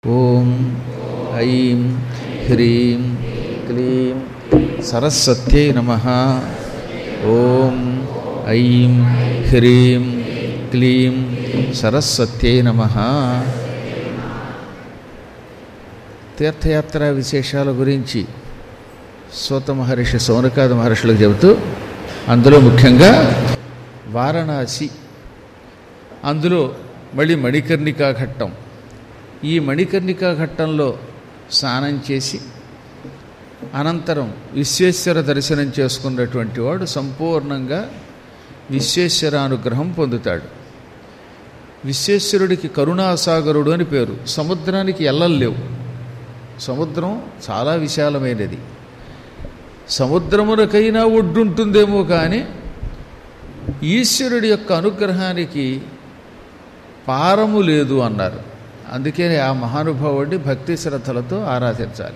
ఓం ఐం హ్రీం క్లీం సరస్వత్యై నమ ఓం ఐం హ్రీం క్లీం సరస్వత్యై నమ తీర్థయాత్ర విశేషాల గురించి సూత మహర్షి సౌనకాద మహర్షులకు చెబుతూ అందులో ముఖ్యంగా వారణాసి అందులో మళ్ళీ మణికర్ణికా ఘట్టం ఈ మణికర్ణికా ఘట్టంలో స్నానం చేసి అనంతరం విశ్వేశ్వర దర్శనం చేసుకున్నటువంటి వాడు సంపూర్ణంగా విశ్వేశ్వర అనుగ్రహం పొందుతాడు విశ్వేశ్వరుడికి కరుణాసాగరుడు అని పేరు సముద్రానికి ఎల్లలు లేవు సముద్రం చాలా విశాలమైనది సముద్రమునకైనా ఒడ్డుంటుందేమో కానీ ఈశ్వరుడి యొక్క అనుగ్రహానికి పారము లేదు అన్నారు అందుకే ఆ మహానుభావుడిని భక్తి శ్రద్ధలతో ఆరాధించాలి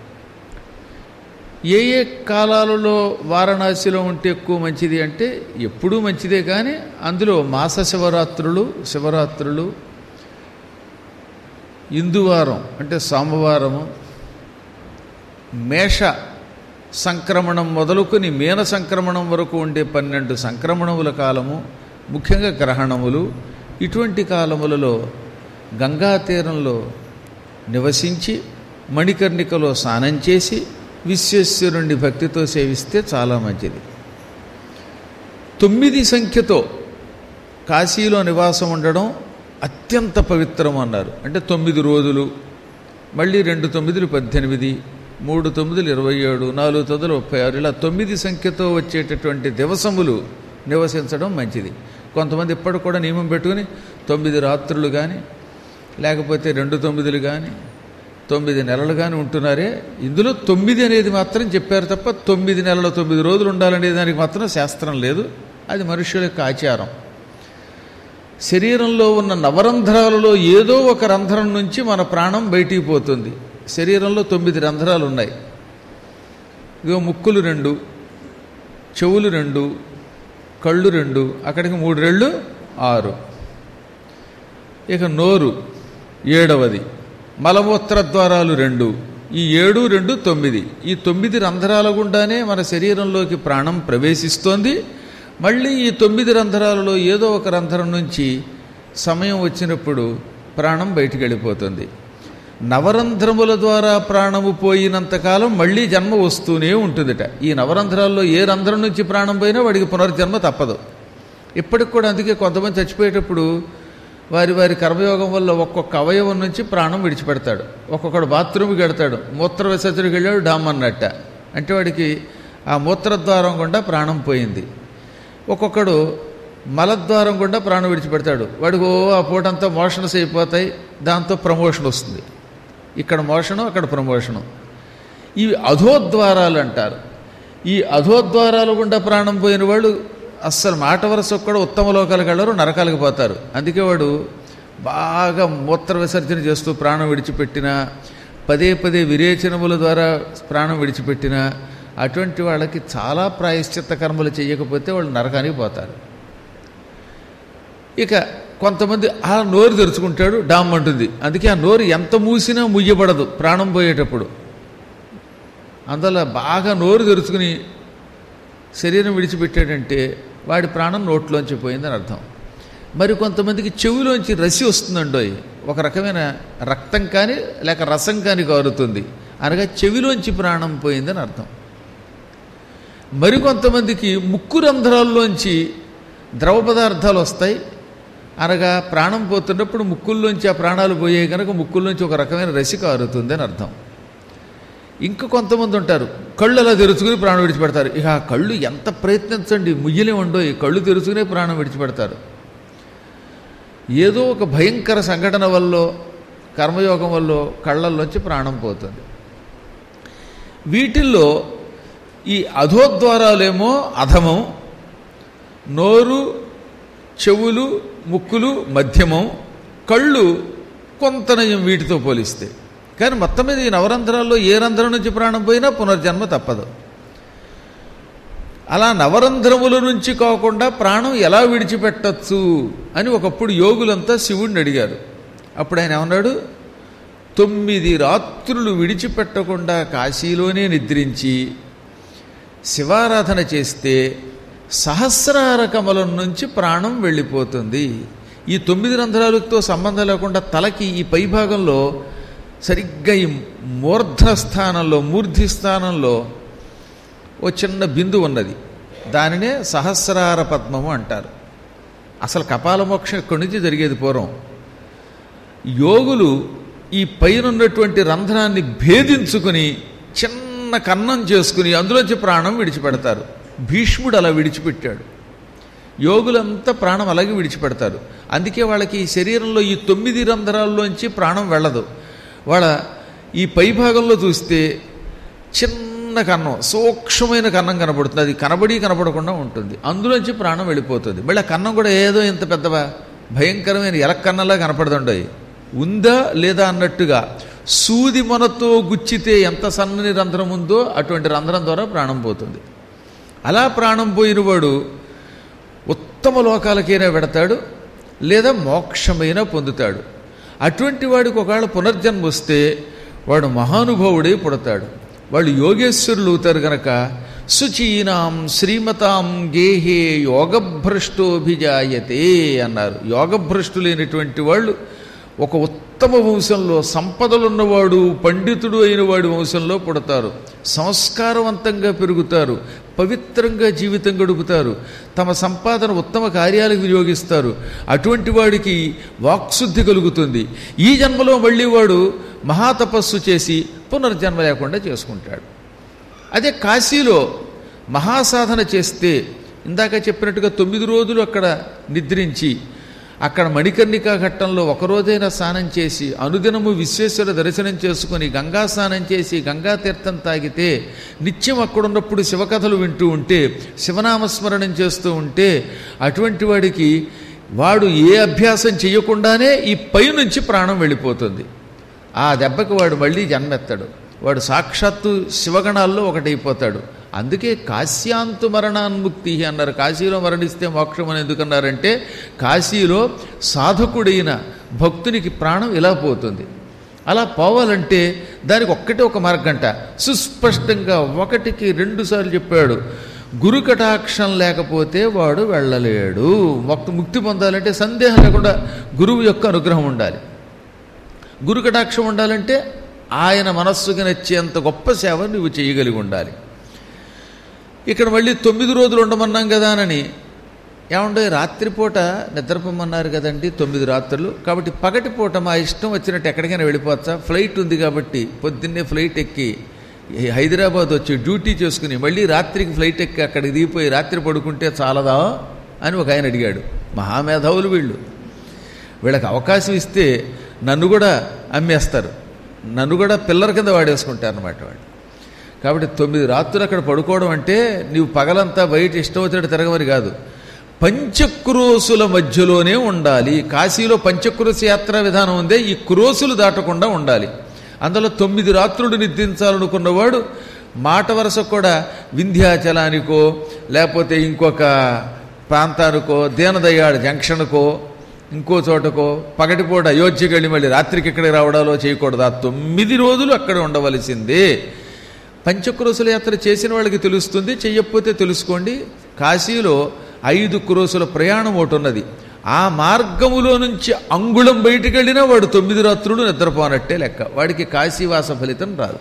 ఏ ఏ కాలాలలో వారణాసిలో ఉంటే ఎక్కువ మంచిది అంటే ఎప్పుడూ మంచిదే కానీ అందులో మాస శివరాత్రులు శివరాత్రులు ఇందువారం అంటే సోమవారము మేష సంక్రమణం మొదలుకొని మీన సంక్రమణం వరకు ఉండే పన్నెండు సంక్రమణముల కాలము ముఖ్యంగా గ్రహణములు ఇటువంటి కాలములలో గంగా తీరంలో నివసించి మణికర్ణికలో స్నానం చేసి విశ్వేశ్వరుణ్ణి భక్తితో సేవిస్తే చాలా మంచిది తొమ్మిది సంఖ్యతో కాశీలో నివాసం ఉండడం అత్యంత పవిత్రం అన్నారు అంటే తొమ్మిది రోజులు మళ్ళీ రెండు తొమ్మిదిలు పద్దెనిమిది మూడు తొమ్మిదిలు ఇరవై ఏడు నాలుగు తొమ్మిదిలు ముప్పై ఆరు ఇలా తొమ్మిది సంఖ్యతో వచ్చేటటువంటి దివసములు నివసించడం మంచిది కొంతమంది ఇప్పటికి కూడా నియమం పెట్టుకుని తొమ్మిది రాత్రులు కానీ లేకపోతే రెండు తొమ్మిదిలు కానీ తొమ్మిది నెలలు కానీ ఉంటున్నారే ఇందులో తొమ్మిది అనేది మాత్రం చెప్పారు తప్ప తొమ్మిది నెలల తొమ్మిది రోజులు ఉండాలనే దానికి మాత్రం శాస్త్రం లేదు అది మనుష్యుల యొక్క ఆచారం శరీరంలో ఉన్న నవరంధ్రాలలో ఏదో ఒక రంధ్రం నుంచి మన ప్రాణం బయటికి పోతుంది శరీరంలో తొమ్మిది రంధ్రాలు ఉన్నాయి ఇగో ముక్కులు రెండు చెవులు రెండు కళ్ళు రెండు అక్కడికి మూడు రెళ్ళు ఆరు ఇక నోరు ఏడవది మలమూత్ర ద్వారాలు రెండు ఈ ఏడు రెండు తొమ్మిది ఈ తొమ్మిది రంధ్రాల గుండానే మన శరీరంలోకి ప్రాణం ప్రవేశిస్తోంది మళ్ళీ ఈ తొమ్మిది రంధ్రాలలో ఏదో ఒక రంధ్రం నుంచి సమయం వచ్చినప్పుడు ప్రాణం బయటికి వెళ్ళిపోతుంది నవరంధ్రముల ద్వారా ప్రాణము పోయినంతకాలం మళ్ళీ జన్మ వస్తూనే ఉంటుందిట ఈ నవరంధ్రాల్లో ఏ రంధ్రం నుంచి ప్రాణం పోయినా వాడికి పునర్జన్మ తప్పదు ఇప్పటికి కూడా అందుకే కొంతమంది చచ్చిపోయేటప్పుడు వారి వారి కర్మయోగం వల్ల ఒక్కొక్క అవయవం నుంచి ప్రాణం విడిచిపెడతాడు ఒక్కొక్కడు బాత్రూమ్కి వెడతాడు మూత్ర విసర్జనకి వెళ్ళాడు డామ్ అన్నట్ట అంటే వాడికి ఆ మూత్రద్వారం గుండా ప్రాణం పోయింది ఒక్కొక్కడు మలద్వారం గుండా ప్రాణం విడిచిపెడతాడు వాడికి ఓ ఆ పూటంతా మోషన్స్ అయిపోతాయి దాంతో ప్రమోషన్ వస్తుంది ఇక్కడ మోషను అక్కడ ప్రమోషను ఇవి అధోద్వారాలు అంటారు ఈ అధోద్వారాల గుండా ప్రాణం పోయిన వాళ్ళు అస్సలు మాట వరుస కూడా ఉత్తమ లోకాలకు వెళ్ళరు నరకాలకు పోతారు అందుకే వాడు బాగా మూత్ర విసర్జన చేస్తూ ప్రాణం విడిచిపెట్టిన పదే పదే విరేచనముల ద్వారా ప్రాణం విడిచిపెట్టిన అటువంటి వాళ్ళకి చాలా ప్రాయశ్చిత్త కర్మలు చేయకపోతే వాళ్ళు నరకానికి పోతారు ఇక కొంతమంది ఆ నోరు తెరుచుకుంటాడు డామ్ అంటుంది అందుకే ఆ నోరు ఎంత మూసినా ముయ్యబడదు ప్రాణం పోయేటప్పుడు అందువల్ల బాగా నోరు తెరుచుకుని శరీరం విడిచిపెట్టాడంటే వాడి ప్రాణం నోట్లోంచి పోయిందని అర్థం మరి కొంతమందికి చెవిలోంచి రసి వస్తుందండోయ్ ఒక రకమైన రక్తం కానీ లేక రసం కానీ కారుతుంది అనగా చెవిలోంచి ప్రాణం పోయిందని అర్థం మరికొంతమందికి ముక్కు రంధ్రాల్లోంచి ద్రవ పదార్థాలు వస్తాయి అనగా ప్రాణం పోతున్నప్పుడు ముక్కుల్లోంచి ఆ ప్రాణాలు పోయాయి కనుక ముక్కుల్లోంచి ఒక రకమైన రసి కారుతుంది అని అర్థం ఇంకా కొంతమంది ఉంటారు కళ్ళు అలా తెరుచుకుని ప్రాణం విడిచిపెడతారు ఇక ఆ కళ్ళు ఎంత ప్రయత్నించండి ముయ్యలే ఉండో ఈ కళ్ళు తెరుచుకునే ప్రాణం విడిచిపెడతారు ఏదో ఒక భయంకర సంఘటన వల్ల కర్మయోగం వల్ల కళ్ళల్లోంచి ప్రాణం పోతుంది వీటిల్లో ఈ అధోద్వారాలేమో అధమం నోరు చెవులు ముక్కులు మధ్యమం కళ్ళు కొంత నయం వీటితో పోలిస్తే కానీ మొత్తం మీద ఈ నవరంధ్రాల్లో ఏ రంధ్రం నుంచి ప్రాణం పోయినా పునర్జన్మ తప్పదు అలా నవరంధ్రముల నుంచి కాకుండా ప్రాణం ఎలా విడిచిపెట్టచ్చు అని ఒకప్పుడు యోగులంతా శివుణ్ణి అడిగారు అప్పుడు ఆయన ఏమన్నాడు తొమ్మిది రాత్రులు విడిచిపెట్టకుండా కాశీలోనే నిద్రించి శివారాధన చేస్తే సహస్రార కమలం నుంచి ప్రాణం వెళ్ళిపోతుంది ఈ తొమ్మిది రంధ్రాలతో సంబంధం లేకుండా తలకి ఈ పైభాగంలో సరిగ్గా ఈ మూర్ధ స్థానంలో మూర్ధి స్థానంలో ఓ చిన్న బిందు ఉన్నది దానినే సహస్రార పద్మము అంటారు అసలు కపాల మోక్షం ఇక్కడి నుంచి జరిగేది పూర్వం యోగులు ఈ పైన ఉన్నటువంటి రంధ్రాన్ని భేదించుకుని చిన్న కన్నం చేసుకుని అందులోంచి ప్రాణం విడిచిపెడతారు భీష్ముడు అలా విడిచిపెట్టాడు యోగులంతా ప్రాణం అలాగే విడిచిపెడతారు అందుకే వాళ్ళకి ఈ శరీరంలో ఈ తొమ్మిది రంధ్రాల్లోంచి ప్రాణం వెళ్ళదు వాళ్ళ ఈ పైభాగంలో చూస్తే చిన్న కన్నం సూక్ష్మమైన కన్నం కనబడుతుంది అది కనబడి కనబడకుండా ఉంటుంది అందులోంచి ప్రాణం వెళ్ళిపోతుంది మళ్ళీ ఆ కన్నం కూడా ఏదో ఇంత పెద్దవా భయంకరమైన ఎలక్కన్నలా కనపడదండోయి ఉందా లేదా అన్నట్టుగా సూది మొనతో గుచ్చితే ఎంత సన్నని రంధ్రం ఉందో అటువంటి రంధ్రం ద్వారా ప్రాణం పోతుంది అలా ప్రాణం పోయినవాడు ఉత్తమ లోకాలకైనా పెడతాడు లేదా మోక్షమైనా పొందుతాడు అటువంటి వాడికి ఒకవేళ పునర్జన్మ వస్తే వాడు మహానుభావుడే పుడతాడు వాళ్ళు యోగేశ్వరులు అవుతారు గనక శుచీనాం శ్రీమతాం గేహే యోగభ్రష్టోభిజాయతే అన్నారు యోగభ్రష్టులైనటువంటి వాళ్ళు ఒక ఉత్తమ వంశంలో సంపదలున్నవాడు పండితుడు అయిన వాడి వంశంలో పుడతారు సంస్కారవంతంగా పెరుగుతారు పవిత్రంగా జీవితం గడుపుతారు తమ సంపాదన ఉత్తమ కార్యాలకు వినియోగిస్తారు అటువంటి వాడికి వాక్శుద్ధి కలుగుతుంది ఈ జన్మలో మళ్ళీ వాడు మహాతపస్సు చేసి పునర్జన్మ లేకుండా చేసుకుంటాడు అదే కాశీలో మహాసాధన చేస్తే ఇందాక చెప్పినట్టుగా తొమ్మిది రోజులు అక్కడ నిద్రించి అక్కడ మణికర్ణికా ఘట్టంలో ఒకరోజైనా స్నానం చేసి అనుదినము విశ్వేశ్వర దర్శనం చేసుకుని గంగా స్నానం చేసి గంగా తీర్థం తాగితే నిత్యం అక్కడున్నప్పుడు శివకథలు వింటూ ఉంటే శివనామస్మరణం చేస్తూ ఉంటే అటువంటి వాడికి వాడు ఏ అభ్యాసం చేయకుండానే ఈ పైనుంచి ప్రాణం వెళ్ళిపోతుంది ఆ దెబ్బకి వాడు మళ్ళీ జన్మెత్తాడు వాడు సాక్షాత్తు శివగణాల్లో ఒకటైపోతాడు అందుకే కాశ్యాంతు మరణాన్ముక్తి అన్నారు కాశీలో మరణిస్తే మోక్షం అని ఎందుకన్నారంటే కాశీలో సాధకుడైన భక్తునికి ప్రాణం ఇలా పోతుంది అలా పోవాలంటే దానికి ఒక్కటే ఒక మార్గంట సుస్పష్టంగా ఒకటికి రెండు సార్లు చెప్పాడు గురు కటాక్షం లేకపోతే వాడు వెళ్ళలేడు మొక్త ముక్తి పొందాలంటే సందేహం లేకుండా గురువు యొక్క అనుగ్రహం ఉండాలి గురు కటాక్షం ఉండాలంటే ఆయన మనస్సుకి నచ్చేంత గొప్ప సేవ నువ్వు చేయగలిగి ఉండాలి ఇక్కడ మళ్ళీ తొమ్మిది రోజులు ఉండమన్నాం కదా అని ఏమంటే రాత్రిపూట నిద్రపోమన్నారు కదండి తొమ్మిది రాత్రులు కాబట్టి పగటిపూట మా ఇష్టం వచ్చినట్టు ఎక్కడికైనా వెళ్ళిపోవచ్చా ఫ్లైట్ ఉంది కాబట్టి పొద్దున్నే ఫ్లైట్ ఎక్కి హైదరాబాద్ వచ్చి డ్యూటీ చేసుకుని మళ్ళీ రాత్రికి ఫ్లైట్ ఎక్కి అక్కడికి దిగిపోయి రాత్రి పడుకుంటే చాలదా అని ఒక ఆయన అడిగాడు మహామేధావులు వీళ్ళు వీళ్ళకి అవకాశం ఇస్తే నన్ను కూడా అమ్మేస్తారు నన్ను కూడా పిల్లల కింద వాడేసుకుంటారు అనమాట వాళ్ళు కాబట్టి తొమ్మిది రాత్రులు అక్కడ పడుకోవడం అంటే నీవు పగలంతా బయట ఇష్టం వచ్చినట్టు తిరగమని కాదు పంచక్రోసుల మధ్యలోనే ఉండాలి కాశీలో పంచక్రోశ యాత్రా విధానం ఉందే ఈ క్రోసులు దాటకుండా ఉండాలి అందులో తొమ్మిది రాత్రులు నిద్రించాలనుకున్నవాడు మాట వరుస కూడా వింధ్యాచలానికో లేకపోతే ఇంకొక ప్రాంతానికో దీనదయ్యాడు జంక్షన్కో ఇంకో చోటకో పగటిపూట అయోధ్యకి వెళ్ళి మళ్ళీ రాత్రికి ఇక్కడికి రావడాలో చేయకూడదు ఆ తొమ్మిది రోజులు అక్కడ ఉండవలసిందే పంచక్రోసుల యాత్ర చేసిన వాళ్ళకి తెలుస్తుంది చెయ్యకపోతే తెలుసుకోండి కాశీలో ఐదు క్రోసుల ప్రయాణం ఒకటి ఉన్నది ఆ మార్గములో నుంచి అంగుళం బయటికి వెళ్ళినా వాడు తొమ్మిది రాత్రులు నిద్రపోనట్టే లెక్క వాడికి కాశీవాస ఫలితం రాదు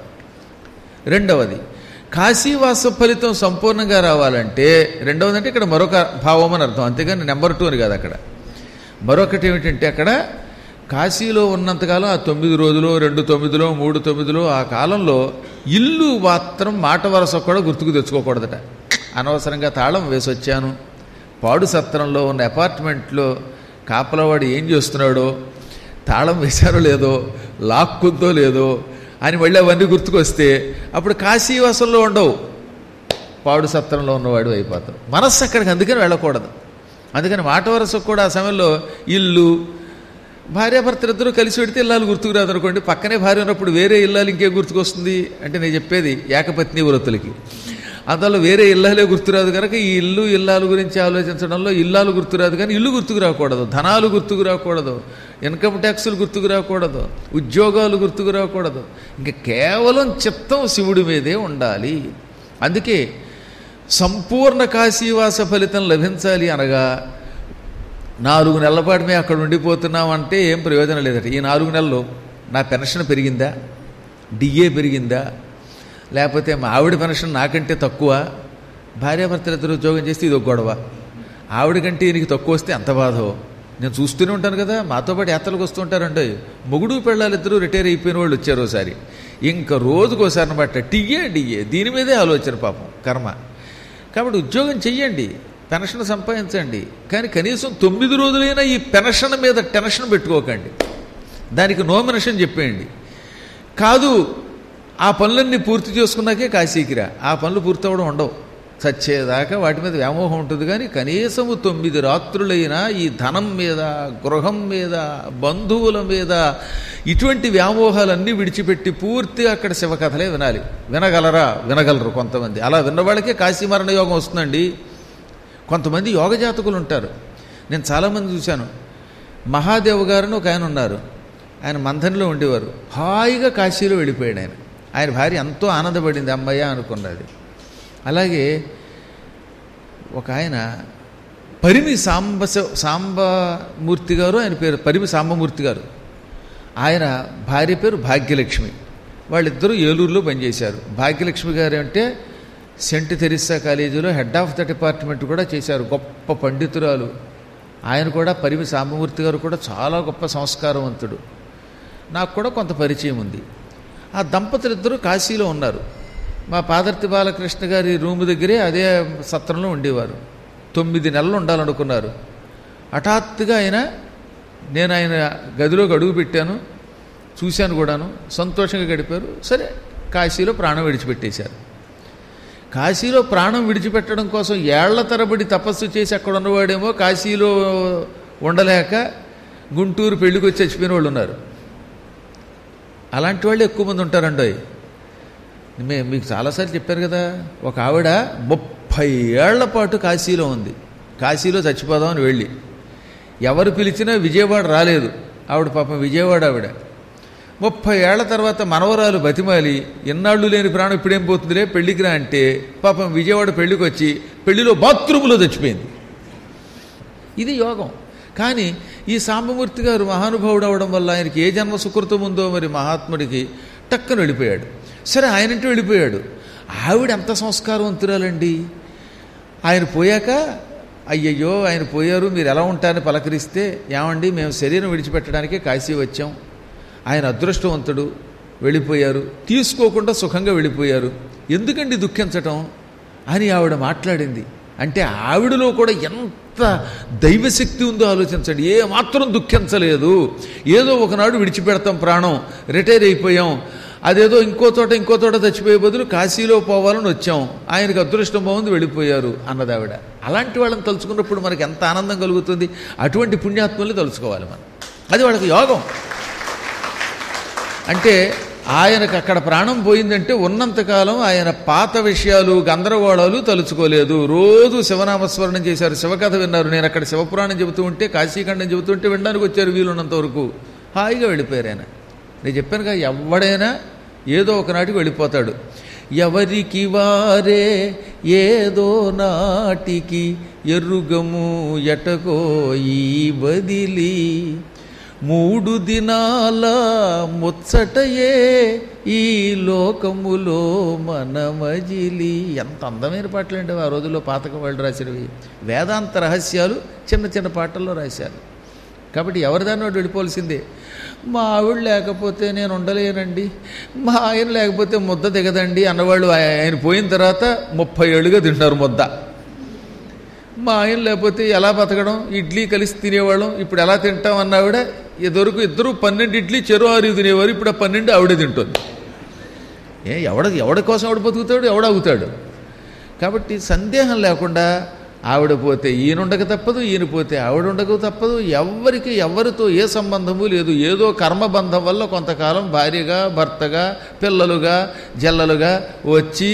రెండవది కాశీవాస ఫలితం సంపూర్ణంగా రావాలంటే రెండవది అంటే ఇక్కడ మరొక భావం అని అర్థం అంతేగాని నెంబర్ టూ అని కాదు అక్కడ మరొకటి ఏమిటంటే అక్కడ కాశీలో ఉన్నంతకాలం ఆ తొమ్మిది రోజులు రెండు తొమ్మిదిలో మూడు తొమ్మిదిలో ఆ కాలంలో ఇల్లు మాత్రం మాట వరస కూడా గుర్తుకు తెచ్చుకోకూడదట అనవసరంగా తాళం వేసి వచ్చాను పాడు సత్రంలో ఉన్న అపార్ట్మెంట్లో కాపలవాడు ఏం చేస్తున్నాడో తాళం వేశారో లేదో లాక్కుందో లేదో అని మళ్ళీ అవన్నీ గుర్తుకొస్తే అప్పుడు కాశీవాసంలో ఉండవు పాడు సత్రంలో ఉన్నవాడు అయిపోతావు మనస్సు అక్కడికి అందుకని వెళ్ళకూడదు అందుకని మాట వరస కూడా ఆ సమయంలో ఇల్లు భార్యాభర్తలు ఇద్దరు కలిసి పెడితే ఇల్లాలు గుర్తుకు రాదు అనుకోండి పక్కనే భార్య ఉన్నప్పుడు వేరే ఇల్లాలు ఇంకే గుర్తుకొస్తుంది అంటే నేను చెప్పేది ఏకపత్ని వ్రతులకి అందులో వేరే ఇల్లాలే గుర్తురాదు కనుక ఈ ఇల్లు ఇల్లాల గురించి ఆలోచించడంలో ఇల్లాలు గుర్తురాదు కానీ ఇల్లు గుర్తుకు రాకూడదు ధనాలు గుర్తుకు రాకూడదు ఇన్కమ్ ట్యాక్సులు గుర్తుకు రాకూడదు ఉద్యోగాలు గుర్తుకు రాకూడదు ఇంకా కేవలం చిత్తం శివుడి మీదే ఉండాలి అందుకే సంపూర్ణ కాశీవాస ఫలితం లభించాలి అనగా నాలుగు నెలల పాటు మేము అక్కడ ఉండిపోతున్నామంటే ఏం ప్రయోజనం లేదట ఈ నాలుగు నెలలు నా పెన్షన్ పెరిగిందా డిఏ పెరిగిందా లేకపోతే మా ఆవిడ పెన్షన్ నాకంటే తక్కువ భార్యాభర్తలు ఇద్దరు ఉద్యోగం చేస్తే ఇది ఒక గొడవ ఆవిడ కంటే ఈయనకి తక్కువ వస్తే ఎంత బాధో నేను చూస్తూనే ఉంటాను కదా మాతో పాటు యాత్రలకు వస్తూ ఉంటారంటే మొగుడు పెళ్ళాలు ఇద్దరు రిటైర్ అయిపోయిన వాళ్ళు వచ్చారు ఒకసారి ఇంకా రోజుకోసారి అనమాట టీఏ డిఏ దీని మీదే ఆలోచన పాపం కర్మ కాబట్టి ఉద్యోగం చెయ్యండి పెన్షన్ సంపాదించండి కానీ కనీసం తొమ్మిది రోజులైనా ఈ పెన్షన్ మీద టెన్షన్ పెట్టుకోకండి దానికి నోమినేషన్ చెప్పేయండి కాదు ఆ పనులన్నీ పూర్తి చేసుకున్నాకే కాశీకిరా ఆ పనులు పూర్తవడం ఉండవు చచ్చేదాకా వాటి మీద వ్యామోహం ఉంటుంది కానీ కనీసము తొమ్మిది రాత్రులైనా ఈ ధనం మీద గృహం మీద బంధువుల మీద ఇటువంటి వ్యామోహాలన్నీ విడిచిపెట్టి పూర్తిగా అక్కడ శివకథలే వినాలి వినగలరా వినగలరు కొంతమంది అలా విన్నవాళ్ళకే కాశీమరణ యోగం వస్తుందండి కొంతమంది యోగ జాతకులు ఉంటారు నేను చాలామంది చూశాను మహాదేవ్ గారిని ఒక ఆయన ఉన్నారు ఆయన మంథన్లో ఉండేవారు హాయిగా కాశీలో వెళ్ళిపోయాడు ఆయన ఆయన భార్య ఎంతో ఆనందపడింది అమ్మయ్య అనుకున్నది అలాగే ఒక ఆయన పరిమి సాంబ సాంబమూర్తి గారు ఆయన పేరు పరిమి సాంబమూర్తి గారు ఆయన భార్య పేరు భాగ్యలక్ష్మి వాళ్ళిద్దరూ ఏలూరులో పనిచేశారు భాగ్యలక్ష్మి గారు అంటే సెంట్ తెరిస్సా కాలేజీలో హెడ్ ఆఫ్ ద డిపార్ట్మెంట్ కూడా చేశారు గొప్ప పండితురాలు ఆయన కూడా పరిమి సాంబమూర్తి గారు కూడా చాలా గొప్ప సంస్కారవంతుడు నాకు కూడా కొంత పరిచయం ఉంది ఆ దంపతులిద్దరూ కాశీలో ఉన్నారు మా పాదర్తి బాలకృష్ణ గారి రూము దగ్గరే అదే సత్రంలో ఉండేవారు తొమ్మిది నెలలు ఉండాలనుకున్నారు హఠాత్తుగా ఆయన నేను ఆయన గదిలోకి అడుగు పెట్టాను చూశాను కూడాను సంతోషంగా గడిపారు సరే కాశీలో ప్రాణం విడిచిపెట్టేశారు కాశీలో ప్రాణం విడిచిపెట్టడం కోసం ఏళ్ల తరబడి తపస్సు చేసి అక్కడ ఉన్నవాడేమో కాశీలో ఉండలేక గుంటూరు పెళ్లికి వచ్చి చచ్చిపోయిన వాళ్ళు ఉన్నారు అలాంటి వాళ్ళు ఎక్కువ మంది ఉంటారండి మేము మీకు చాలాసార్లు చెప్పారు కదా ఒక ఆవిడ ముప్పై ఏళ్ల పాటు కాశీలో ఉంది కాశీలో చచ్చిపోదామని వెళ్ళి ఎవరు పిలిచినా విజయవాడ రాలేదు ఆవిడ పాపం విజయవాడ ఆవిడ ముప్పై ఏళ్ల తర్వాత మనవరాలు బతిమాలి ఎన్నాళ్ళు లేని ప్రాణం ఇప్పుడేం పోతుందిలే పెళ్లికి రా అంటే పాపం విజయవాడ పెళ్లికి వచ్చి పెళ్లిలో బాత్రూములో చచ్చిపోయింది ఇది యోగం కానీ ఈ సాంబమూర్తి గారు మహానుభావుడు అవడం వల్ల ఆయనకి ఏ జన్మ సుకృతం ఉందో మరి మహాత్ముడికి టక్కన వెళ్ళిపోయాడు సరే ఆయనంటూ వెళ్ళిపోయాడు ఆవిడ ఎంత సంస్కారవంతురాలండి ఆయన పోయాక అయ్యయ్యో ఆయన పోయారు మీరు ఎలా ఉంటారని పలకరిస్తే ఏమండి మేము శరీరం విడిచిపెట్టడానికే కాశీ వచ్చాం ఆయన అదృష్టవంతుడు వెళ్ళిపోయారు తీసుకోకుండా సుఖంగా వెళ్ళిపోయారు ఎందుకండి దుఃఖించటం అని ఆవిడ మాట్లాడింది అంటే ఆవిడలో కూడా ఎంత దైవశక్తి ఉందో ఆలోచించండి ఏ మాత్రం దుఃఖించలేదు ఏదో ఒకనాడు విడిచిపెడతాం ప్రాణం రిటైర్ అయిపోయాం అదేదో ఇంకో చోట ఇంకో చోట చచ్చిపోయే బదులు కాశీలో పోవాలని వచ్చాం ఆయనకు అదృష్టం బాగుంది వెళ్ళిపోయారు అన్నది ఆవిడ అలాంటి వాళ్ళని తలుచుకున్నప్పుడు మనకి ఎంత ఆనందం కలుగుతుంది అటువంటి పుణ్యాత్మల్ని తలుచుకోవాలి మనం అది వాళ్ళకి యోగం అంటే ఆయనకు అక్కడ ప్రాణం పోయిందంటే ఉన్నంతకాలం ఆయన పాత విషయాలు గందరగోళాలు తలుచుకోలేదు రోజు శివనామస్మరణం చేశారు శివకథ విన్నారు నేను అక్కడ శివపురాణం చెబుతూ ఉంటే కాశీఖండం చెబుతూ ఉంటే వినడానికి వచ్చారు వీలున్నంత వరకు హాయిగా వెళ్ళిపోయారు ఆయన నేను చెప్పానుగా ఎవడైనా ఏదో ఒకనాటికి వెళ్ళిపోతాడు ఎవరికి వారే ఏదో నాటికి ఎర్రుగము ఎటకో ఈ బదిలి మూడు దినాల ముచ్చటయే ఈ లోకములో మనమజిలి ఎంత అందమైన పాటలండి ఆ రోజుల్లో పాతకం వాళ్ళు రాసినవి వేదాంత రహస్యాలు చిన్న చిన్న పాటల్లో రాశారు కాబట్టి ఎవరిదాన్ని వాడు వెళ్ళిపోవలసిందే మా ఆవిడ లేకపోతే నేను ఉండలేనండి మా ఆయన లేకపోతే ముద్ద దిగదండి అన్నవాళ్ళు ఆయన పోయిన తర్వాత ముప్పై ఏళ్ళుగా తింటారు ముద్ద మా ఆయన లేకపోతే ఎలా బతకడం ఇడ్లీ కలిసి తినేవాళ్ళం ఇప్పుడు ఎలా తింటాం అన్న ఆవిడ ఇదివరకు ఇద్దరు పన్నెండు ఇడ్లీ చెరు ఆరు తినేవారు ఇప్పుడు ఆ పన్నెండు ఆవిడే తింటుంది ఏ ఎవడ ఎవడి కోసం ఎవడు బతుకుతాడు ఎవడు అవుతాడు కాబట్టి సందేహం లేకుండా ఆవిడ పోతే ఈయన ఉండక తప్పదు ఈయన పోతే ఆవిడ ఉండక తప్పదు ఎవరికి ఎవరితో ఏ సంబంధము లేదు ఏదో కర్మబంధం వల్ల కొంతకాలం భార్యగా భర్తగా పిల్లలుగా జల్లలుగా వచ్చి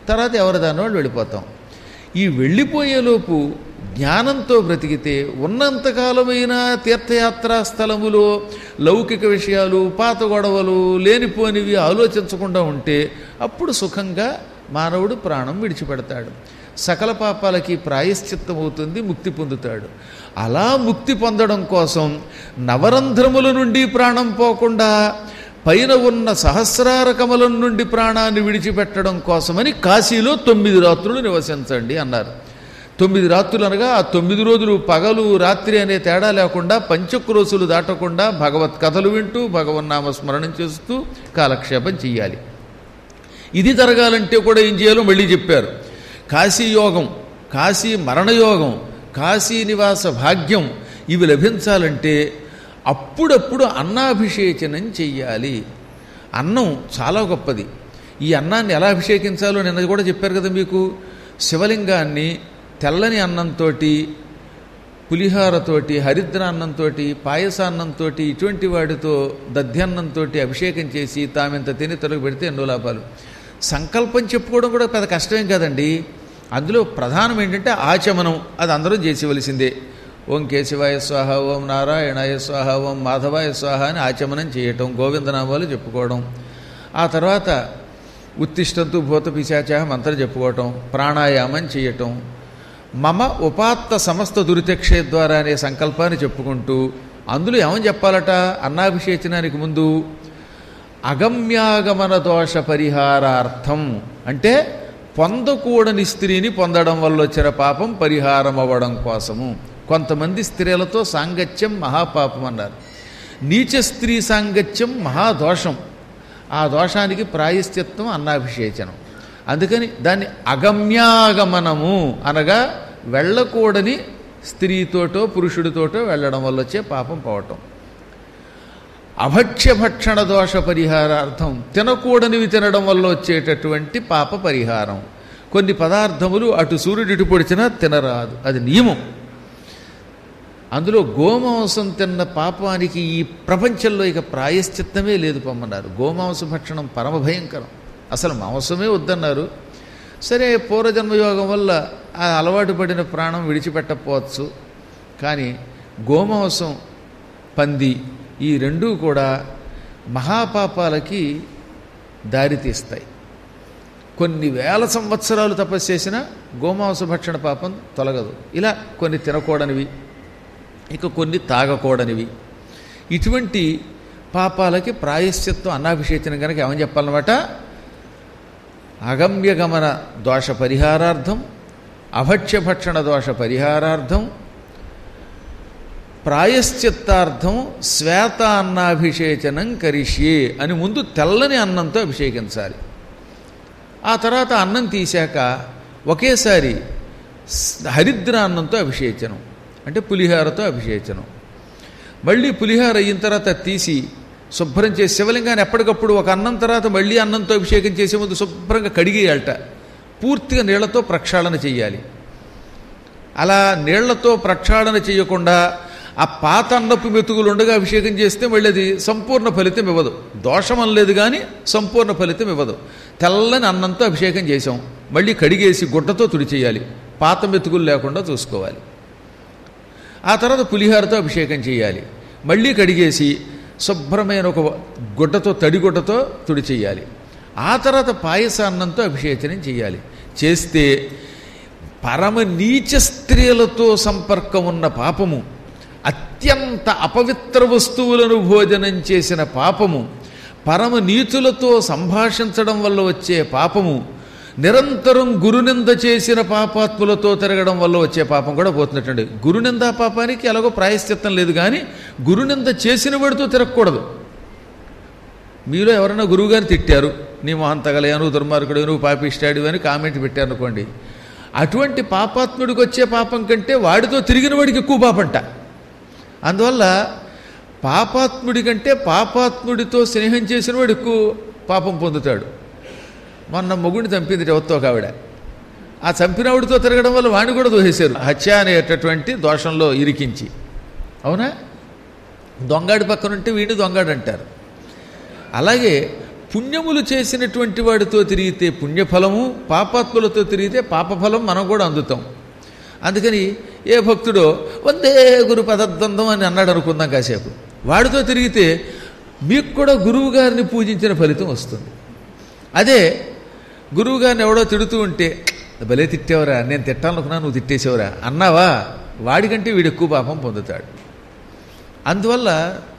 తర్వాత ఎవరి దాని వాళ్ళు వెళ్ళిపోతాం ఈ వెళ్ళిపోయేలోపు జ్ఞానంతో బ్రతికితే ఉన్నంతకాలమైన తీర్థయాత్రా స్థలములో లౌకిక విషయాలు పాత గొడవలు లేనిపోనివి ఆలోచించకుండా ఉంటే అప్పుడు సుఖంగా మానవుడు ప్రాణం విడిచిపెడతాడు సకల పాపాలకి ప్రాయశ్చిత్తం అవుతుంది ముక్తి పొందుతాడు అలా ముక్తి పొందడం కోసం నవరంధ్రముల నుండి ప్రాణం పోకుండా పైన ఉన్న సహస్రార కమలం నుండి ప్రాణాన్ని విడిచిపెట్టడం కోసమని కాశీలో తొమ్మిది రాత్రులు నివసించండి అన్నారు తొమ్మిది రాత్రులు అనగా ఆ తొమ్మిది రోజులు పగలు రాత్రి అనే తేడా లేకుండా పంచక్రోసులు దాటకుండా భగవత్ కథలు వింటూ భగవన్నామ స్మరణం చేస్తూ కాలక్షేపం చెయ్యాలి ఇది జరగాలంటే కూడా ఏం చేయాలో మళ్ళీ చెప్పారు కాశీ యోగం కాశీ మరణయోగం కాశీ నివాస భాగ్యం ఇవి లభించాలంటే అప్పుడప్పుడు అన్నాభిషేచనం చెయ్యాలి అన్నం చాలా గొప్పది ఈ అన్నాన్ని ఎలా అభిషేకించాలో నిన్న కూడా చెప్పారు కదా మీకు శివలింగాన్ని తెల్లని అన్నంతో పులిహారతోటి హరిద్రాన్నంతో పాయసాన్నంతో ఇటువంటి వాటితో దధ్యన్నంతో అభిషేకం చేసి తామింత తిని తొలగి పెడితే ఎన్నో లాభాలు సంకల్పం చెప్పుకోవడం కూడా పెద్ద కష్టమేం కదండి అందులో ప్రధానం ఏంటంటే ఆచమనం అది అందరం చేసేవలసిందే ఓం కేశవాయ స్వాహ ఓం నారాయణాయ స్వాహ ఓం మాధవాయ స్వాహ అని ఆచమనం చేయటం గోవిందనామాలు చెప్పుకోవడం ఆ తర్వాత ఉత్తిష్టంతు భూత పిశాచ మంత్రం చెప్పుకోవటం ప్రాణాయామం చేయటం మమ ఉపాత్త సమస్త దురితక్షే ద్వారా అనే సంకల్పాన్ని చెప్పుకుంటూ అందులో ఏమని చెప్పాలట అన్నాభిషేచనానికి ముందు అగమ్యాగమన దోష పరిహారార్థం అంటే పొందకూడని స్త్రీని పొందడం వల్ల వచ్చిన పాపం పరిహారం అవ్వడం కోసము కొంతమంది స్త్రీలతో సాంగత్యం మహాపాపం అన్నారు నీచ స్త్రీ సాంగత్యం మహాదోషం ఆ దోషానికి ప్రాయశ్చిత్తం అన్నాభిషేచనం అందుకని దాన్ని అగమ్యాగమనము అనగా వెళ్ళకూడని స్త్రీతోటో పురుషుడితోటో వెళ్ళడం వల్ల వచ్చే పాపం పోవటం అభక్ష్య భక్షణ దోష పరిహారార్థం తినకూడనివి తినడం వల్ల వచ్చేటటువంటి పాప పరిహారం కొన్ని పదార్థములు అటు సూర్యుడు ఇటు పొడిచినా తినరాదు అది నియమం అందులో గోమాంసం తిన్న పాపానికి ఈ ప్రపంచంలో ఇక ప్రాయశ్చిత్తమే లేదు పొమ్మన్నారు గోమాంస భక్షణం పరమ భయంకరం అసలు మాంసమే వద్దన్నారు సరే పూర్వజన్మయోగం వల్ల ఆ అలవాటు పడిన ప్రాణం విడిచిపెట్టకపోవచ్చు కానీ గోమాంసం పంది ఈ రెండూ కూడా మహాపాపాలకి దారితీస్తాయి కొన్ని వేల సంవత్సరాలు తపస్సు చేసినా గోమాంస భక్షణ పాపం తొలగదు ఇలా కొన్ని తినకూడనివి ఇక కొన్ని తాగకూడనివి ఇటువంటి పాపాలకి ప్రాయశ్చిత్వం అన్నాభిషేచనం కనుక ఏమని చెప్పాలన్నమాట అగమ్యగమన దోష పరిహారార్థం అభక్ష్యభక్షణ దోష పరిహారార్థం ప్రాయశ్చిత్తార్థం శ్వేత అన్నాభిషేచనం కరిష్యే అని ముందు తెల్లని అన్నంతో అభిషేకించాలి ఆ తర్వాత అన్నం తీశాక ఒకేసారి హరిద్ర అన్నంతో అభిషేచనం అంటే పులిహారతో అభిషేచనం మళ్ళీ పులిహార అయిన తర్వాత తీసి శుభ్రం చేసి శివలింగాన్ని ఎప్పటికప్పుడు ఒక అన్నం తర్వాత మళ్ళీ అన్నంతో అభిషేకం చేసే ముందు శుభ్రంగా కడిగేయాలట పూర్తిగా నీళ్లతో ప్రక్షాళన చేయాలి అలా నీళ్లతో ప్రక్షాళన చేయకుండా ఆ పాత అన్నపు మెతుకులు ఉండగా అభిషేకం చేస్తే మళ్ళీ అది సంపూర్ణ ఫలితం ఇవ్వదు దోషం అనలేదు కానీ సంపూర్ణ ఫలితం ఇవ్వదు తెల్లని అన్నంతో అభిషేకం చేసాం మళ్ళీ కడిగేసి గుడ్డతో తుడిచేయాలి పాత మెతుకులు లేకుండా చూసుకోవాలి ఆ తర్వాత పులిహారతో అభిషేకం చేయాలి మళ్ళీ కడిగేసి శుభ్రమైన ఒక గుడ్డతో తడి గుడ్డతో తుడి చేయాలి ఆ తర్వాత పాయసాన్నంతో అభిషేచనం చేయాలి చేస్తే పరమ నీచ స్త్రీలతో సంపర్కం ఉన్న పాపము అత్యంత అపవిత్ర వస్తువులను భోజనం చేసిన పాపము పరమ నీచులతో సంభాషించడం వల్ల వచ్చే పాపము నిరంతరం గురునింద చేసిన పాపాత్ములతో తిరగడం వల్ల వచ్చే పాపం కూడా పోతున్నట్టండి గురునింద పాపానికి ఎలాగో ప్రాయశ్చిత్తం లేదు కానీ గురునింద చేసిన వాడితో తిరగకూడదు మీలో ఎవరైనా గురువుగారు తిట్టారు నీ మొహం తగలయా నువ్వు దుర్మార్గుడు నువ్వు పాపిష్టాడు అని కామెంట్ పెట్టారు అనుకోండి అటువంటి పాపాత్ముడికి వచ్చే పాపం కంటే వాడితో తిరిగిన వాడికి ఎక్కువ పాపంట అందువల్ల పాపాత్ముడి కంటే పాపాత్ముడితో స్నేహం చేసిన వాడు ఎక్కువ పాపం పొందుతాడు మొన్న మొగుడిని చంపింది ఎవరితో ఒక ఆవిడ ఆ చంపినవాడితో తిరగడం వల్ల వాడిని కూడా దోసేశారు హత్య అనేటటువంటి దోషంలో ఇరికించి అవునా దొంగాడి పక్కనుంటే వీడిని దొంగాడు అంటారు అలాగే పుణ్యములు చేసినటువంటి వాడితో తిరిగితే పుణ్యఫలము పాపాత్ములతో తిరిగితే పాపఫలం మనం కూడా అందుతాం అందుకని ఏ భక్తుడో వందే గురు పదద్వందం అని అన్నాడు అనుకుందాం కాసేపు వాడితో తిరిగితే మీకు కూడా గురువు గారిని పూజించిన ఫలితం వస్తుంది అదే గురువు గారిని ఎవడో తిడుతూ ఉంటే భలే తిట్టేవరా నేను తిట్టాలనుకున్నా నువ్వు తిట్టేసేవరా అన్నావా వాడికంటే వీడు ఎక్కువ పాపం పొందుతాడు అందువల్ల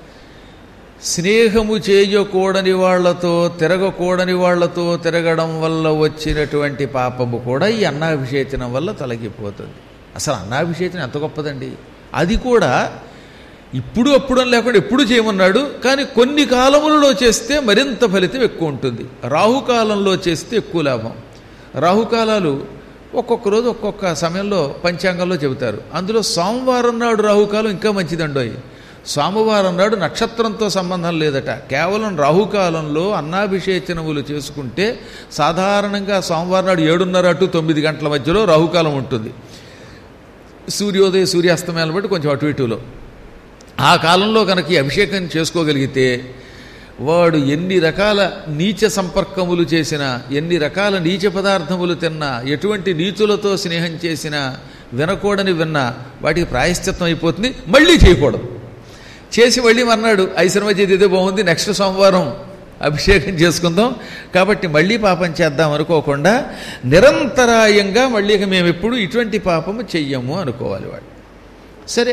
స్నేహము చేయకూడని వాళ్లతో తిరగకూడని వాళ్లతో తిరగడం వల్ల వచ్చినటువంటి పాపము కూడా ఈ అన్నాభిషేచనం వల్ల తొలగిపోతుంది అసలు అన్నాభిషేచనం ఎంత గొప్పదండి అది కూడా ఇప్పుడు అప్పుడు అని లేకుండా ఎప్పుడు చేయమన్నాడు కానీ కొన్ని కాలములలో చేస్తే మరింత ఫలితం ఎక్కువ ఉంటుంది రాహుకాలంలో చేస్తే ఎక్కువ లాభం రాహుకాలాలు ఒక్కొక్క రోజు ఒక్కొక్క సమయంలో పంచాంగంలో చెబుతారు అందులో సోమవారం నాడు రాహుకాలం ఇంకా మంచిదండోయ్ సోమవారం నాడు నక్షత్రంతో సంబంధం లేదట కేవలం రాహుకాలంలో అన్నాభిషేచనములు చేసుకుంటే సాధారణంగా సోమవారం నాడు ఏడున్నర టు తొమ్మిది గంటల మధ్యలో రాహుకాలం ఉంటుంది సూర్యోదయ సూర్యాస్తమయాలను బట్టి కొంచెం అటు ఇటులో ఆ కాలంలో కనుక ఈ అభిషేకం చేసుకోగలిగితే వాడు ఎన్ని రకాల నీచ సంపర్కములు చేసినా ఎన్ని రకాల నీచ పదార్థములు తిన్నా ఎటువంటి నీచులతో స్నేహం చేసినా వినకూడని విన్నా వాటికి ప్రాయశ్చిత్తం అయిపోతుంది మళ్ళీ చేయకూడదు చేసి మళ్ళీ మర్నాడు ఐశ్వర్మ చేతిదే బాగుంది నెక్స్ట్ సోమవారం అభిషేకం చేసుకుందాం కాబట్టి మళ్ళీ పాపం చేద్దాం అనుకోకుండా నిరంతరాయంగా మళ్ళీ ఇక మేము ఎప్పుడు ఇటువంటి పాపము చెయ్యము అనుకోవాలి వాడు సరే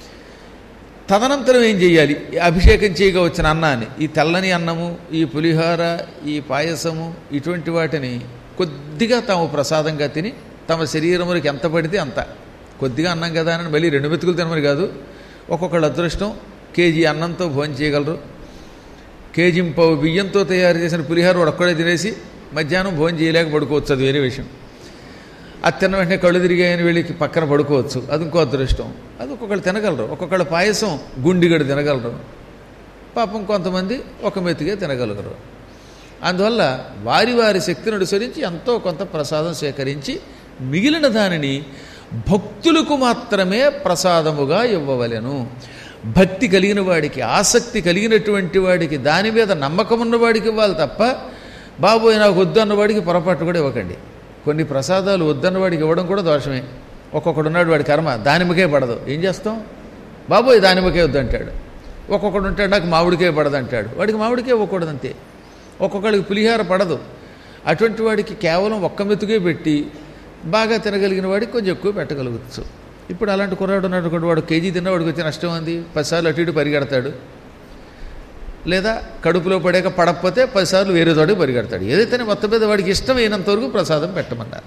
తదనంతరం ఏం చేయాలి ఈ అభిషేకం చేయగా వచ్చిన అన్నాన్ని ఈ తెల్లని అన్నము ఈ పులిహోర ఈ పాయసము ఇటువంటి వాటిని కొద్దిగా తాము ప్రసాదంగా తిని తమ శరీరములకు ఎంత పడితే అంత కొద్దిగా అన్నం కదా అని మళ్ళీ రెండు మెతుకులు తినమని కాదు ఒక్కొక్కళ్ళ అదృష్టం కేజీ అన్నంతో భోజనం చేయగలరు కేజీ పావు బియ్యంతో తయారు చేసిన పులిహోర వాడు ఒక్కడే తినేసి మధ్యాహ్నం భోజనం చేయలేక పడుకోవచ్చు అది వేరే విషయం అది తిన్న వెంటనే కళ్ళు తిరిగాయని వెళ్ళి పక్కన పడుకోవచ్చు అది ఇంకో అదృష్టం అది ఒక్కొక్కళ్ళు తినగలరు ఒక్కొక్కళ్ళ పాయసం గుండిగడు తినగలరు పాపం కొంతమంది ఒక మెతుగే తినగలగరు అందువల్ల వారి వారి శక్తిని అనుసరించి ఎంతో కొంత ప్రసాదం సేకరించి మిగిలిన దానిని భక్తులకు మాత్రమే ప్రసాదముగా ఇవ్వవలెను భక్తి కలిగిన వాడికి ఆసక్తి కలిగినటువంటి వాడికి దాని మీద నమ్మకం ఉన్నవాడికి ఇవ్వాలి తప్ప బాబోయ్ నాకు వద్దు అన్నవాడికి పొరపాటు కూడా ఇవ్వకండి కొన్ని ప్రసాదాలు వద్దన్నవాడికి ఇవ్వడం కూడా దోషమే ఒక్కొక్కడు ఉన్నాడు వాడి కర్మ దానిమ్మకే పడదు ఏం చేస్తాం బాబోయ్ దానిమ్మకే వద్దంటాడు ఒక్కొక్కడు ఉంటాడు నాకు మామిడికే పడదు అంటాడు వాడికి మామిడికే ఇవ్వకూడదు అంతే ఒక్కొక్కడికి పులిహార పడదు అటువంటి వాడికి కేవలం ఒక్క మెతుకే పెట్టి బాగా తినగలిగిన వాడికి కొంచెం ఎక్కువ పెట్టగలుగుచ్చు ఇప్పుడు అలాంటి కుర్రాడు ఉన్నాడు కూడా వాడు కేజీ తిన్నవాడికి వచ్చే నష్టం ఉంది పదిసార్లు అటు ఇటు పరిగెడతాడు లేదా కడుపులో పడాక పడకపోతే పదిసార్లు వేరే చోటికి పరిగెడతాడు ఏదైతేనే మొత్తం మీద వాడికి ఇష్టమైనంత వరకు ప్రసాదం పెట్టమన్నారు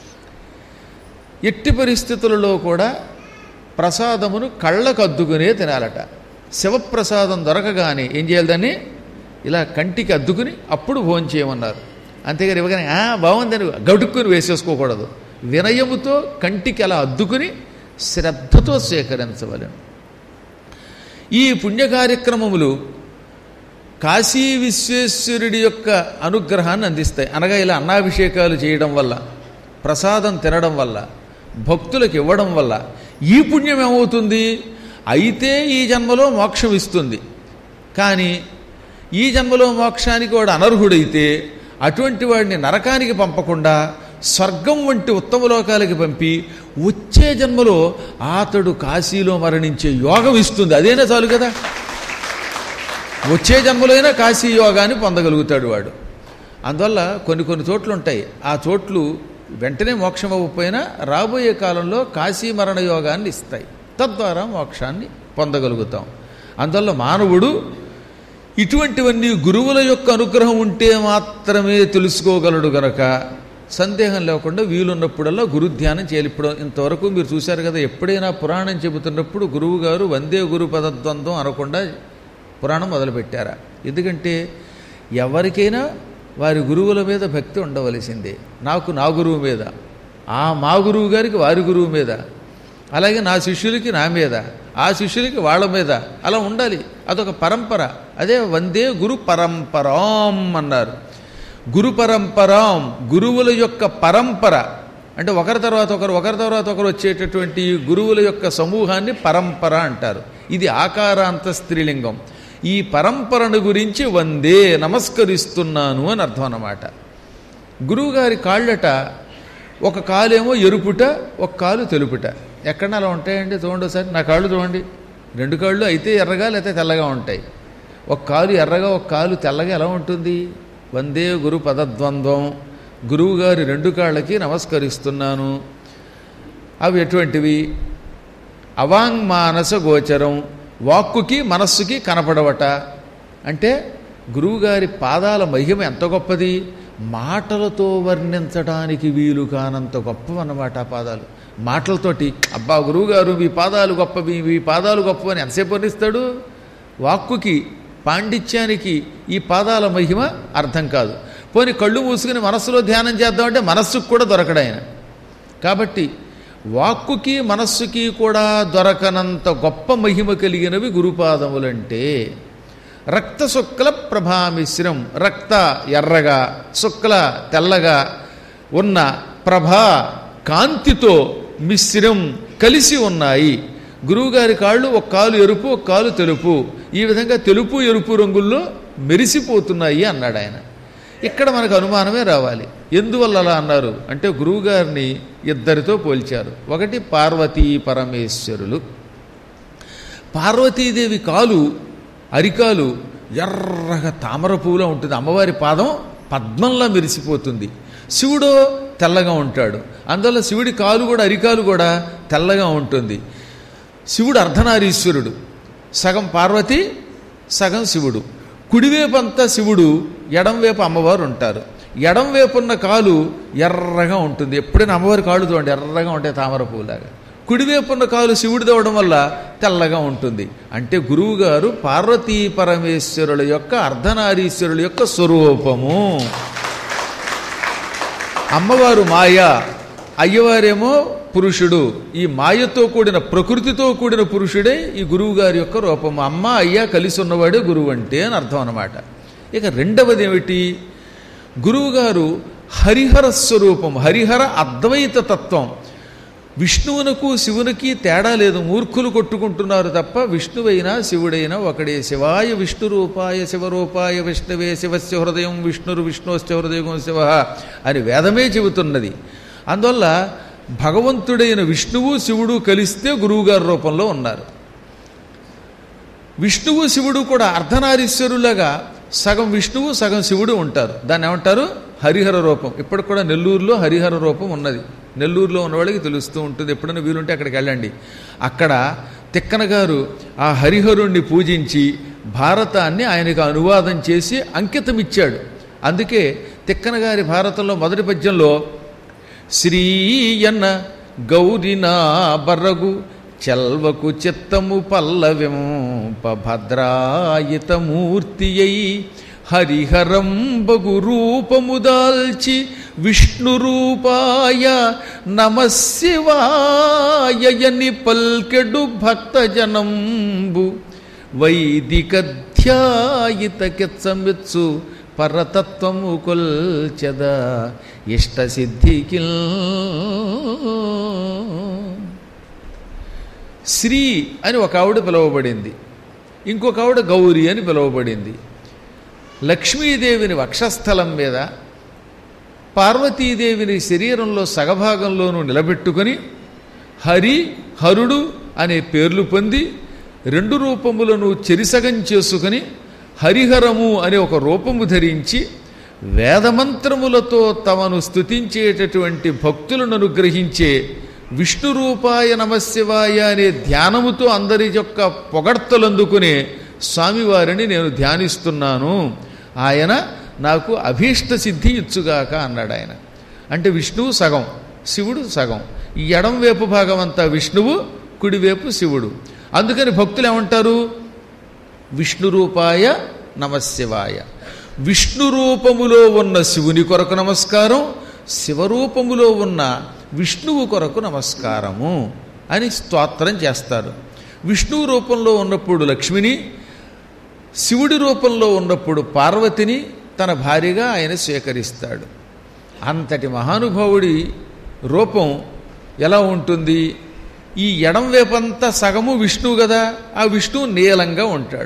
ఎట్టి పరిస్థితులలో కూడా ప్రసాదమును కళ్ళకు అద్దుకునే తినాలట శివప్రసాదం దొరకగానే ఏం చేయాలి దాన్ని ఇలా కంటికి అద్దుకుని అప్పుడు భోజనం చేయమన్నారు అంతేగాని ఇవ్వగానే "ఆ, బాగుందని గడుక్కుని వేసేసుకోకూడదు వినయముతో కంటికి అలా అద్దుకుని శ్రద్ధతో స్వీకరించవలను ఈ పుణ్య కార్యక్రమములు కాశీ విశ్వేశ్వరుడి యొక్క అనుగ్రహాన్ని అందిస్తాయి అనగా ఇలా అన్నాభిషేకాలు చేయడం వల్ల ప్రసాదం తినడం వల్ల భక్తులకు ఇవ్వడం వల్ల ఈ పుణ్యం ఏమవుతుంది అయితే ఈ జన్మలో మోక్షం ఇస్తుంది కానీ ఈ జన్మలో మోక్షానికి వాడు అనర్హుడైతే అటువంటి వాడిని నరకానికి పంపకుండా స్వర్గం వంటి ఉత్తమ లోకాలకి పంపి వచ్చే జన్మలో అతడు కాశీలో మరణించే యోగం ఇస్తుంది అదేనా చాలు కదా వచ్చే జన్మలోనే కాశీ యోగాన్ని పొందగలుగుతాడు వాడు అందువల్ల కొన్ని కొన్ని చోట్లు ఉంటాయి ఆ చోట్లు వెంటనే మోక్షం అవ్వకపోయినా రాబోయే కాలంలో కాశీ మరణ యోగాన్ని ఇస్తాయి తద్వారా మోక్షాన్ని పొందగలుగుతాం అందువల్ల మానవుడు ఇటువంటివన్నీ గురువుల యొక్క అనుగ్రహం ఉంటే మాత్రమే తెలుసుకోగలడు గనక సందేహం లేకుండా వీలున్నప్పుడల్లా గురుధ్యానం చేయాలి ఇప్పుడు ఇంతవరకు మీరు చూశారు కదా ఎప్పుడైనా పురాణం చెబుతున్నప్పుడు గురువు గారు వందే గురు పదద్వంద్వం అనకుండా పురాణం మొదలుపెట్టారా ఎందుకంటే ఎవరికైనా వారి గురువుల మీద భక్తి ఉండవలసిందే నాకు నా గురువు మీద ఆ మా గురువు గారికి వారి గురువు మీద అలాగే నా శిష్యులకి నా మీద ఆ శిష్యులకి వాళ్ళ మీద అలా ఉండాలి అదొక పరంపర అదే వందే గురు పరంపరాం అన్నారు గురు పరంపరాం గురువుల యొక్క పరంపర అంటే ఒకరి తర్వాత ఒకరు ఒకరి తర్వాత ఒకరు వచ్చేటటువంటి గురువుల యొక్క సమూహాన్ని పరంపర అంటారు ఇది ఆకారాంత స్త్రీలింగం ఈ పరంపరను గురించి వందే నమస్కరిస్తున్నాను అని అర్థం అన్నమాట గురువుగారి కాళ్ళట ఒక కాలేమో ఎరుపుట ఒక కాలు తెలుపుట ఎక్కడ అలా ఉంటాయండి చూడండి ఒకసారి నా కాళ్ళు చూడండి రెండు కాళ్ళు అయితే ఎర్రగా లేకపోతే తెల్లగా ఉంటాయి ఒక కాలు ఎర్రగా ఒక కాలు తెల్లగా ఎలా ఉంటుంది వందే గురు పదద్వంద్వం గురువుగారి రెండు కాళ్ళకి నమస్కరిస్తున్నాను అవి ఎటువంటివి అవాంగ్మానస గోచరం వాక్కుకి మనస్సుకి కనపడవట అంటే గురువుగారి పాదాల మహిమ ఎంత గొప్పది మాటలతో వర్ణించడానికి వీలు కానంత గొప్పవన్నమాట ఆ పాదాలు మాటలతోటి అబ్బా గురువుగారు మీ పాదాలు గొప్పవి మీ పాదాలు గొప్పవని ఎంతసేపు వర్ణిస్తాడు వాక్కుకి పాండిత్యానికి ఈ పాదాల మహిమ అర్థం కాదు పోనీ కళ్ళు మూసుకుని మనస్సులో ధ్యానం చేద్దామంటే మనస్సుకు కూడా దొరకడాయన కాబట్టి వాక్కుకి మనస్సుకి కూడా దొరకనంత గొప్ప మహిమ కలిగినవి గురుపాదములంటే రక్త శుక్ల ప్రభామిశ్రం రక్త ఎర్రగా శుక్ల తెల్లగా ఉన్న ప్రభా కాంతితో మిశ్రం కలిసి ఉన్నాయి గురువుగారి కాళ్ళు ఒక కాలు ఎరుపు ఒక కాలు తెలుపు ఈ విధంగా తెలుపు ఎరుపు రంగుల్లో మెరిసిపోతున్నాయి అన్నాడు ఆయన ఇక్కడ మనకు అనుమానమే రావాలి ఎందువల్ల అలా అన్నారు అంటే గురువుగారిని ఇద్దరితో పోల్చారు ఒకటి పార్వతీ పరమేశ్వరులు పార్వతీదేవి కాలు అరికాలు ఎర్రగా తామర పువ్వులా ఉంటుంది అమ్మవారి పాదం పద్మంలా మెరిసిపోతుంది శివుడు తెల్లగా ఉంటాడు అందువల్ల శివుడి కాలు కూడా అరికాలు కూడా తెల్లగా ఉంటుంది శివుడు అర్ధనారీశ్వరుడు సగం పార్వతి సగం శివుడు కుడివైపంతా శివుడు ఎడంవైపు అమ్మవారు ఉంటారు ఎడంవైపు ఉన్న కాలు ఎర్రగా ఉంటుంది ఎప్పుడైనా అమ్మవారి కాళ్ళు చూడండి ఎర్రగా ఉంటాయి తామర పువ్వులాగా కుడివైపు ఉన్న కాలు శివుడిది అవడం వల్ల తెల్లగా ఉంటుంది అంటే గురువుగారు పార్వతీ పరమేశ్వరుల యొక్క అర్ధనారీశ్వరుల యొక్క స్వరూపము అమ్మవారు మాయ అయ్యవారేమో పురుషుడు ఈ మాయతో కూడిన ప్రకృతితో కూడిన పురుషుడే ఈ గురువు గారి యొక్క రూపము అమ్మ అయ్య కలిసి ఉన్నవాడే గురువు అంటే అని అర్థం అన్నమాట ఇక రెండవది ఏమిటి గురువుగారు హరిహర స్వరూపం హరిహర అద్వైత తత్వం విష్ణువునకు శివునికి తేడా లేదు మూర్ఖులు కొట్టుకుంటున్నారు తప్ప విష్ణువైనా శివుడైనా ఒకడే శివాయ విష్ణు రూపాయ శివరూపాయ విష్ణువే శివస్య హృదయం విష్ణురు విష్ణుశ్చ హృదయం శివ అని వేదమే చెబుతున్నది అందువల్ల భగవంతుడైన విష్ణువు శివుడు కలిస్తే గురువుగారి రూపంలో ఉన్నారు విష్ణువు శివుడు కూడా అర్ధనారీశ్వరులాగా సగం విష్ణువు సగం శివుడు ఉంటారు దాన్ని ఏమంటారు హరిహర రూపం ఇప్పటికి కూడా నెల్లూరులో హరిహర రూపం ఉన్నది నెల్లూరులో ఉన్నవాళ్ళకి తెలుస్తూ ఉంటుంది ఎప్పుడైనా వీలుంటే అక్కడికి వెళ్ళండి అక్కడ తిక్కన గారు ఆ హరిహరుణ్ణి పూజించి భారతాన్ని ఆయనకు అనువాదం చేసి అంకితం ఇచ్చాడు అందుకే తిక్కన గారి భారతంలో మొదటి పద్యంలో శ్రీయన్న గౌరినా బర్రగు చెల్వకు చిత్తము పల్లవింప భద్రాయితమూర్తి అయి హరిహరంబగు రూపము దాల్చి విష్ణు రూపాయ నమశివాయని పల్కెడు భక్తజనంబు వైదికధ్యాయితకెచ్చమెచ్చు పరతత్వము కొల్చెద ఇష్టసిద్ధికిల్ శ్రీ అని ఒక ఆవిడ పిలువబడింది ఇంకొక ఆవిడ గౌరి అని పిలువబడింది లక్ష్మీదేవిని వక్షస్థలం మీద పార్వతీదేవిని శరీరంలో సగభాగంలోనూ నిలబెట్టుకొని హరి హరుడు అనే పేర్లు పొంది రెండు రూపములను చెరిసగం చేసుకుని హరిహరము అనే ఒక రూపము ధరించి వేదమంత్రములతో తమను స్తుతించేటటువంటి భక్తులను అనుగ్రహించే విష్ణు రూపాయ నమశివాయ అనే ధ్యానముతో అందరి యొక్క పొగడ్తలందుకునే స్వామివారిని నేను ధ్యానిస్తున్నాను ఆయన నాకు అభీష్ట సిద్ధి ఇచ్చుగాక అన్నాడు ఆయన అంటే విష్ణువు సగం శివుడు సగం ఈ ఎడం వైపు భాగం అంతా విష్ణువు కుడివైపు శివుడు అందుకని భక్తులు ఏమంటారు విష్ణు రూపాయ నమశివాయ విష్ణు రూపములో ఉన్న శివుని కొరకు నమస్కారం శివరూపములో ఉన్న విష్ణువు కొరకు నమస్కారము అని స్తోత్రం చేస్తారు విష్ణువు రూపంలో ఉన్నప్పుడు లక్ష్మిని శివుడి రూపంలో ఉన్నప్పుడు పార్వతిని తన భార్యగా ఆయన స్వీకరిస్తాడు అంతటి మహానుభావుడి రూపం ఎలా ఉంటుంది ఈ ఎడం వేపంతా సగము విష్ణువు కదా ఆ విష్ణువు నీలంగా ఉంటాడు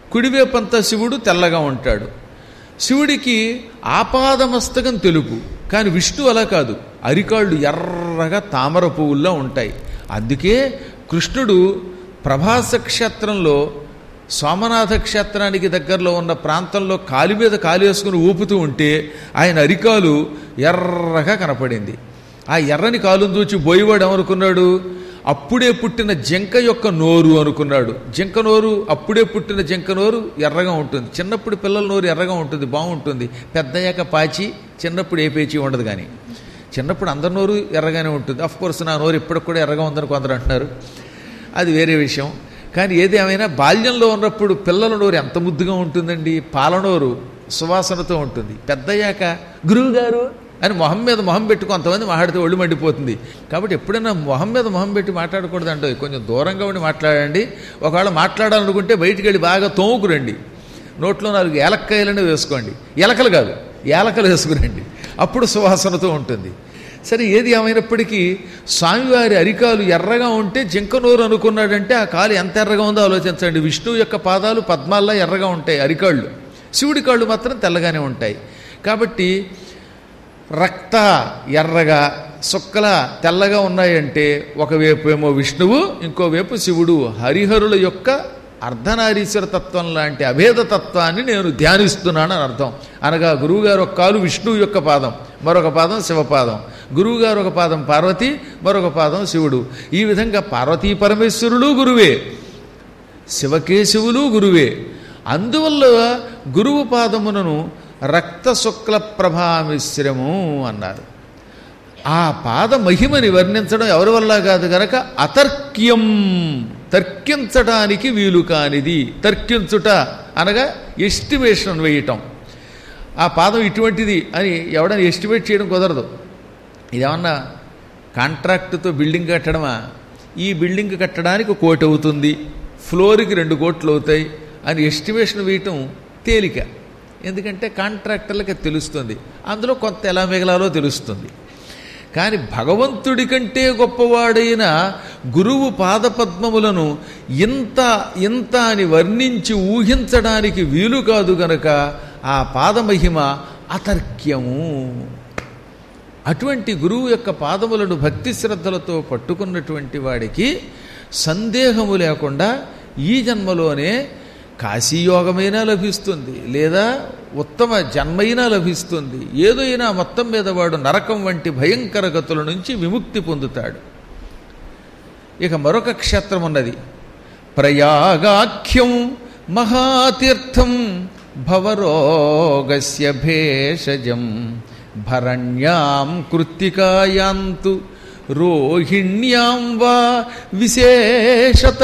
కుడివేపంతా శివుడు తెల్లగా ఉంటాడు శివుడికి ఆపాదమస్తకం తెలుపు కానీ విష్ణు అలా కాదు అరికాళ్ళు ఎర్రగా తామర పువ్వుల్లో ఉంటాయి అందుకే కృష్ణుడు ప్రభాస క్షేత్రంలో సోమనాథ క్షేత్రానికి దగ్గరలో ఉన్న ప్రాంతంలో కాలి మీద కాలు వేసుకుని ఊపుతూ ఉంటే ఆయన అరికాలు ఎర్రగా కనపడింది ఆ ఎర్రని కాలును చూచి బోయివాడు ఏమనుకున్నాడు అప్పుడే పుట్టిన జింక యొక్క నోరు అనుకున్నాడు జింక నోరు అప్పుడే పుట్టిన జింక నోరు ఎర్రగా ఉంటుంది చిన్నప్పుడు పిల్లల నోరు ఎర్రగా ఉంటుంది బాగుంటుంది పెద్దయ్యాక పాచి చిన్నప్పుడు ఏ పేచి ఉండదు కానీ చిన్నప్పుడు అందరి నోరు ఎర్రగానే ఉంటుంది అఫ్ కోర్స్ నా నోరు ఇప్పటికి కూడా ఎర్రగా ఉందని కొందరు అంటున్నారు అది వేరే విషయం కానీ ఏది ఏమైనా బాల్యంలో ఉన్నప్పుడు పిల్లల నోరు ఎంత ముద్దుగా ఉంటుందండి పాలనోరు సువాసనతో ఉంటుంది పెద్దయ్యాక గురువుగారు అని మొహం మీద మొహం పెట్టి కొంతమంది మాట్లాడితే ఒళ్ళు మండిపోతుంది కాబట్టి ఎప్పుడైనా మొహం మీద మొహం పెట్టి మాట్లాడకూడదంటే కొంచెం దూరంగా ఉండి మాట్లాడండి ఒకవేళ మాట్లాడాలనుకుంటే బయటికి వెళ్ళి బాగా తోముకురండి నోట్లో నాలుగు ఏలక్కాయలనే వేసుకోండి ఎలకలు కాదు ఏలకలు వేసుకురండి అప్పుడు సువాసనతో ఉంటుంది సరే ఏది ఏమైనప్పటికీ స్వామివారి అరికాలు ఎర్రగా ఉంటే జింకనూరు అనుకున్నాడంటే ఆ కాలు ఎంత ఎర్రగా ఉందో ఆలోచించండి విష్ణువు యొక్క పాదాలు పద్మాల్లా ఎర్రగా ఉంటాయి అరికాళ్ళు శివుడి కాళ్ళు మాత్రం తెల్లగానే ఉంటాయి కాబట్టి రక్త ఎర్రగా సుక్కల తెల్లగా ఉన్నాయంటే ఒకవైపు ఏమో విష్ణువు ఇంకోవైపు శివుడు హరిహరుల యొక్క అర్ధనారీశ్వర తత్వం లాంటి అభేద తత్వాన్ని నేను ధ్యానిస్తున్నాను అని అర్థం అనగా గురువుగారు ఒక కాలు విష్ణువు యొక్క పాదం మరొక పాదం శివపాదం గురువుగారు ఒక పాదం పార్వతి మరొక పాదం శివుడు ఈ విధంగా పార్వతీ పరమేశ్వరులు గురువే శివకేశవులు గురువే అందువల్ల గురువు పాదమునను రక్త శుక్ల ప్రభామిశ్రము అన్నారు ఆ పాద మహిమని వర్ణించడం ఎవరి వల్ల కాదు గనక అతర్క్యం తర్కించడానికి వీలు కానిది తర్కించుట అనగా ఎస్టిమేషన్ వేయటం ఆ పాదం ఇటువంటిది అని ఎవడని ఎస్టిమేట్ చేయడం కుదరదు ఇదేమన్నా కాంట్రాక్టుతో బిల్డింగ్ కట్టడమా ఈ బిల్డింగ్ కట్టడానికి కోటి అవుతుంది ఫ్లోర్కి రెండు కోట్లు అవుతాయి అని ఎస్టిమేషన్ వేయటం తేలిక ఎందుకంటే కాంట్రాక్టర్లకి అది తెలుస్తుంది అందులో కొంత ఎలా మిగలాలో తెలుస్తుంది కానీ భగవంతుడి కంటే గొప్పవాడైన గురువు పాదపద్మములను ఇంత ఇంత అని వర్ణించి ఊహించడానికి వీలు కాదు గనక ఆ పాదమహిమ అతర్క్యము అటువంటి గురువు యొక్క పాదములను భక్తి శ్రద్ధలతో పట్టుకున్నటువంటి వాడికి సందేహము లేకుండా ఈ జన్మలోనే కాశీయోగమైనా లభిస్తుంది లేదా ఉత్తమ జన్మైనా లభిస్తుంది ఏదైనా మొత్తం మీద వాడు నరకం వంటి భయంకర గతుల నుంచి విముక్తి పొందుతాడు ఇక మరొక క్షేత్రం ఉన్నది ప్రయాగాఖ్యం మహాతీర్థం భవరోగస్య భేషజం భరణ్యాం కృత్తికాయాంతు రోహిణ్యాం వా విశేషత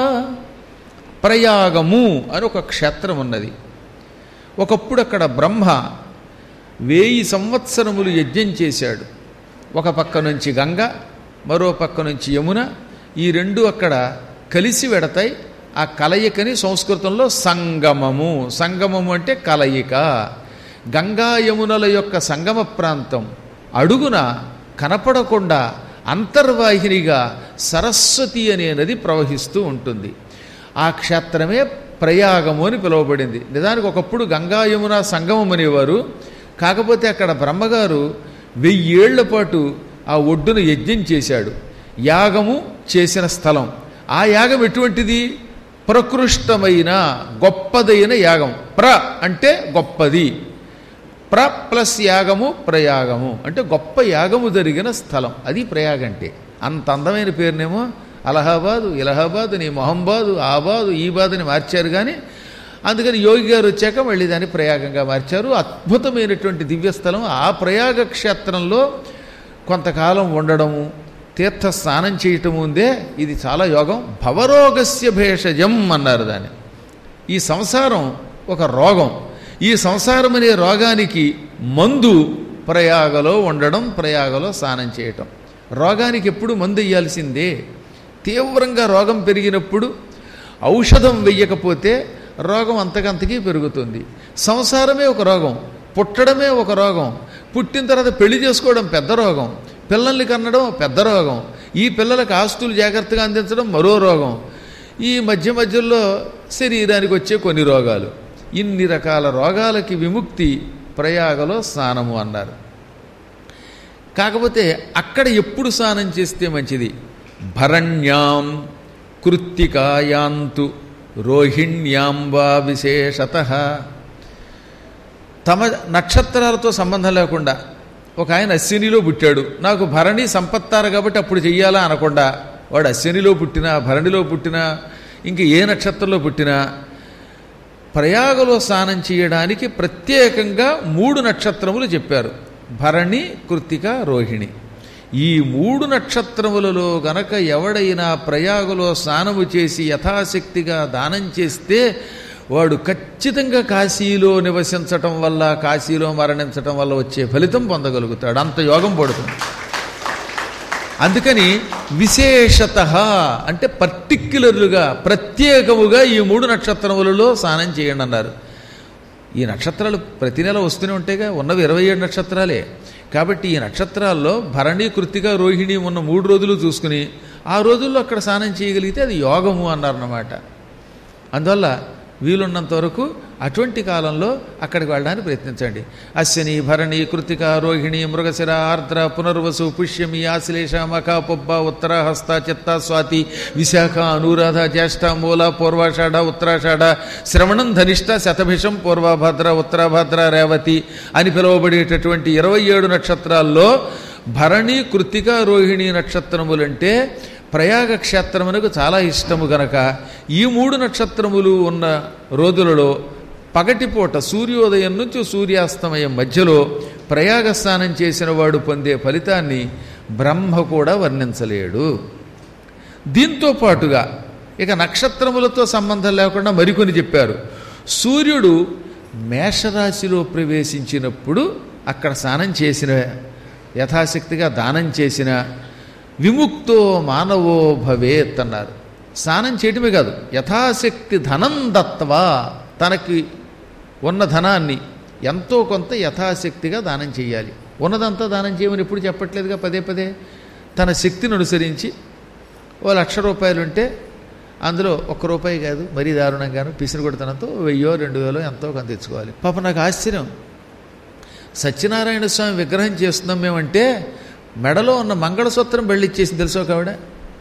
ప్రయాగము అని ఒక క్షేత్రం ఉన్నది ఒకప్పుడు అక్కడ బ్రహ్మ వేయి సంవత్సరములు యజ్ఞం చేశాడు ఒక పక్క నుంచి గంగ మరో పక్క నుంచి యమున ఈ రెండు అక్కడ కలిసి వెడతాయి ఆ కలయికని సంస్కృతంలో సంగమము సంగమము అంటే కలయిక గంగా యమునల యొక్క సంగమ ప్రాంతం అడుగున కనపడకుండా అంతర్వాహినిగా సరస్వతి అనే నది ప్రవహిస్తూ ఉంటుంది ఆ క్షేత్రమే ప్రయాగము అని పిలువబడింది నిజానికి ఒకప్పుడు గంగా యమున సంగమం అనేవారు కాకపోతే అక్కడ బ్రహ్మగారు వెయ్యేళ్ల పాటు ఆ ఒడ్డున యజ్ఞం చేశాడు యాగము చేసిన స్థలం ఆ యాగం ఎటువంటిది ప్రకృష్టమైన గొప్పదైన యాగం ప్ర అంటే గొప్పది ప్ర ప్లస్ యాగము ప్రయాగము అంటే గొప్ప యాగము జరిగిన స్థలం అది ప్రయాగం అంటే అంత అందమైన పేరునేమో అలహాబాదు ఇలహాబాదు నీ మొహంబాదు ఆబాదు ఈ బాదుని మార్చారు కానీ అందుకని యోగి గారు వచ్చాక మళ్ళీ దాన్ని ప్రయాగంగా మార్చారు అద్భుతమైనటువంటి దివ్యస్థలం ఆ ప్రయాగ క్షేత్రంలో కొంతకాలం ఉండడము తీర్థ స్నానం చేయటం ఉందే ఇది చాలా యోగం భవరోగస్య భేషజం అన్నారు దాన్ని ఈ సంసారం ఒక రోగం ఈ సంసారం అనే రోగానికి మందు ప్రయాగలో ఉండడం ప్రయాగలో స్నానం చేయటం రోగానికి ఎప్పుడు మందు ఇయ్యాల్సిందే తీవ్రంగా రోగం పెరిగినప్పుడు ఔషధం వెయ్యకపోతే రోగం అంతకంతకీ పెరుగుతుంది సంసారమే ఒక రోగం పుట్టడమే ఒక రోగం పుట్టిన తర్వాత పెళ్లి చేసుకోవడం పెద్ద రోగం పిల్లల్ని కన్నడం పెద్ద రోగం ఈ పిల్లలకు ఆస్తులు జాగ్రత్తగా అందించడం మరో రోగం ఈ మధ్య మధ్యలో శరీరానికి వచ్చే కొన్ని రోగాలు ఇన్ని రకాల రోగాలకి విముక్తి ప్రయాగలో స్నానము అన్నారు కాకపోతే అక్కడ ఎప్పుడు స్నానం చేస్తే మంచిది భరణ్యాం కృత్తికాయాంతు రోహిణ్యాం వా విశేషత తమ నక్షత్రాలతో సంబంధం లేకుండా ఒక ఆయన అశ్వినిలో పుట్టాడు నాకు భరణి సంపత్తారు కాబట్టి అప్పుడు చెయ్యాలా అనకుండా వాడు అశ్వినిలో పుట్టినా భరణిలో పుట్టినా ఇంక ఏ నక్షత్రంలో పుట్టినా ప్రయాగలో స్నానం చేయడానికి ప్రత్యేకంగా మూడు నక్షత్రములు చెప్పారు భరణి కృత్తిక రోహిణి ఈ మూడు నక్షత్రములలో గనక ఎవడైనా ప్రయాగలో స్నానము చేసి యథాశక్తిగా దానం చేస్తే వాడు ఖచ్చితంగా కాశీలో నివసించటం వల్ల కాశీలో మరణించటం వల్ల వచ్చే ఫలితం పొందగలుగుతాడు అంత యోగం పడుతుంది అందుకని విశేషత అంటే పర్టిక్యులర్లుగా ప్రత్యేకముగా ఈ మూడు నక్షత్రములలో స్నానం చేయండి అన్నారు ఈ నక్షత్రాలు ప్రతి నెల వస్తూనే ఉంటాయిగా ఉన్నవి ఇరవై ఏడు నక్షత్రాలే కాబట్టి ఈ నక్షత్రాల్లో భరణి కృతిక రోహిణి ఉన్న మూడు రోజులు చూసుకుని ఆ రోజుల్లో అక్కడ స్నానం చేయగలిగితే అది యోగము అన్నారన్నమాట అందువల్ల వీలున్నంత వరకు అటువంటి కాలంలో అక్కడికి వెళ్ళడానికి ప్రయత్నించండి అశ్విని భరణి కృతిక రోహిణి మృగశిర ఆర్ద్ర పునర్వసు పుష్యమి ఆశ్లేష మఖ పొబ్బ ఉత్తర హస్త చిత్త స్వాతి విశాఖ అనురాధ జ్యేష్ఠ మూల పూర్వాషాఢ ఉత్తరాషాఢ శ్రవణం ధనిష్ట శతభిషం పూర్వభద్ర ఉత్తరభద్ర రేవతి అని పిలువబడేటటువంటి ఇరవై ఏడు నక్షత్రాల్లో భరణి కృతిక రోహిణి నక్షత్రములంటే ప్రయాగ క్షేత్రమునకు చాలా ఇష్టము గనక ఈ మూడు నక్షత్రములు ఉన్న రోజులలో పగటిపూట సూర్యోదయం నుంచి సూర్యాస్తమయం మధ్యలో ప్రయాగ స్నానం చేసిన వాడు పొందే ఫలితాన్ని బ్రహ్మ కూడా వర్ణించలేడు దీంతో పాటుగా ఇక నక్షత్రములతో సంబంధం లేకుండా మరికొని చెప్పారు సూర్యుడు మేషరాశిలో ప్రవేశించినప్పుడు అక్కడ స్నానం చేసిన యథాశక్తిగా దానం చేసిన విముక్తో మానవో భవేత్ అన్నారు స్నానం చేయటమే కాదు యథాశక్తి ధనం దత్వా తనకి ఉన్న ధనాన్ని ఎంతో కొంత యథాశక్తిగా దానం చేయాలి ఉన్నదంతా దానం చేయమని ఎప్పుడు చెప్పట్లేదుగా పదే పదే తన శక్తిని అనుసరించి ఓ లక్ష రూపాయలు ఉంటే అందులో ఒక్క రూపాయి కాదు మరీ దారుణంగాను పిసిని కొడుతున్నంతో వెయ్యో రెండు వేలో ఎంతో కొంత తెచ్చుకోవాలి పాప నాకు ఆశ్చర్యం సత్యనారాయణ స్వామి విగ్రహం చేస్తున్నాం మేమంటే మెడలో ఉన్న మంగళసూత్రం బెళ్ళిచ్చేసి తెలుసో ఆవిడ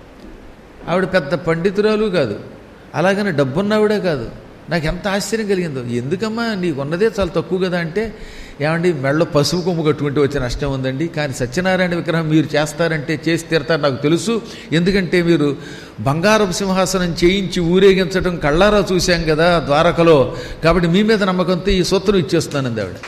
ఆవిడ పెద్ద పండితురాలు కాదు అలాగని డబ్బున్నావిడే కాదు నాకు ఎంత ఆశ్చర్యం కలిగిందో ఎందుకమ్మా నీకు ఉన్నదే చాలా తక్కువ కదా అంటే ఏమండి మెడలో పసుపు కొమ్ము కట్టుకుంటే వచ్చే నష్టం ఉందండి కానీ సత్యనారాయణ విగ్రహం మీరు చేస్తారంటే చేసి తీరతారు నాకు తెలుసు ఎందుకంటే మీరు బంగారపు సింహాసనం చేయించి ఊరేగించడం కళ్ళారా చూశాం కదా ద్వారకలో కాబట్టి మీ మీద నమ్మకంతో ఈ సూత్రం ఇచ్చేస్తానంది ఆవిడ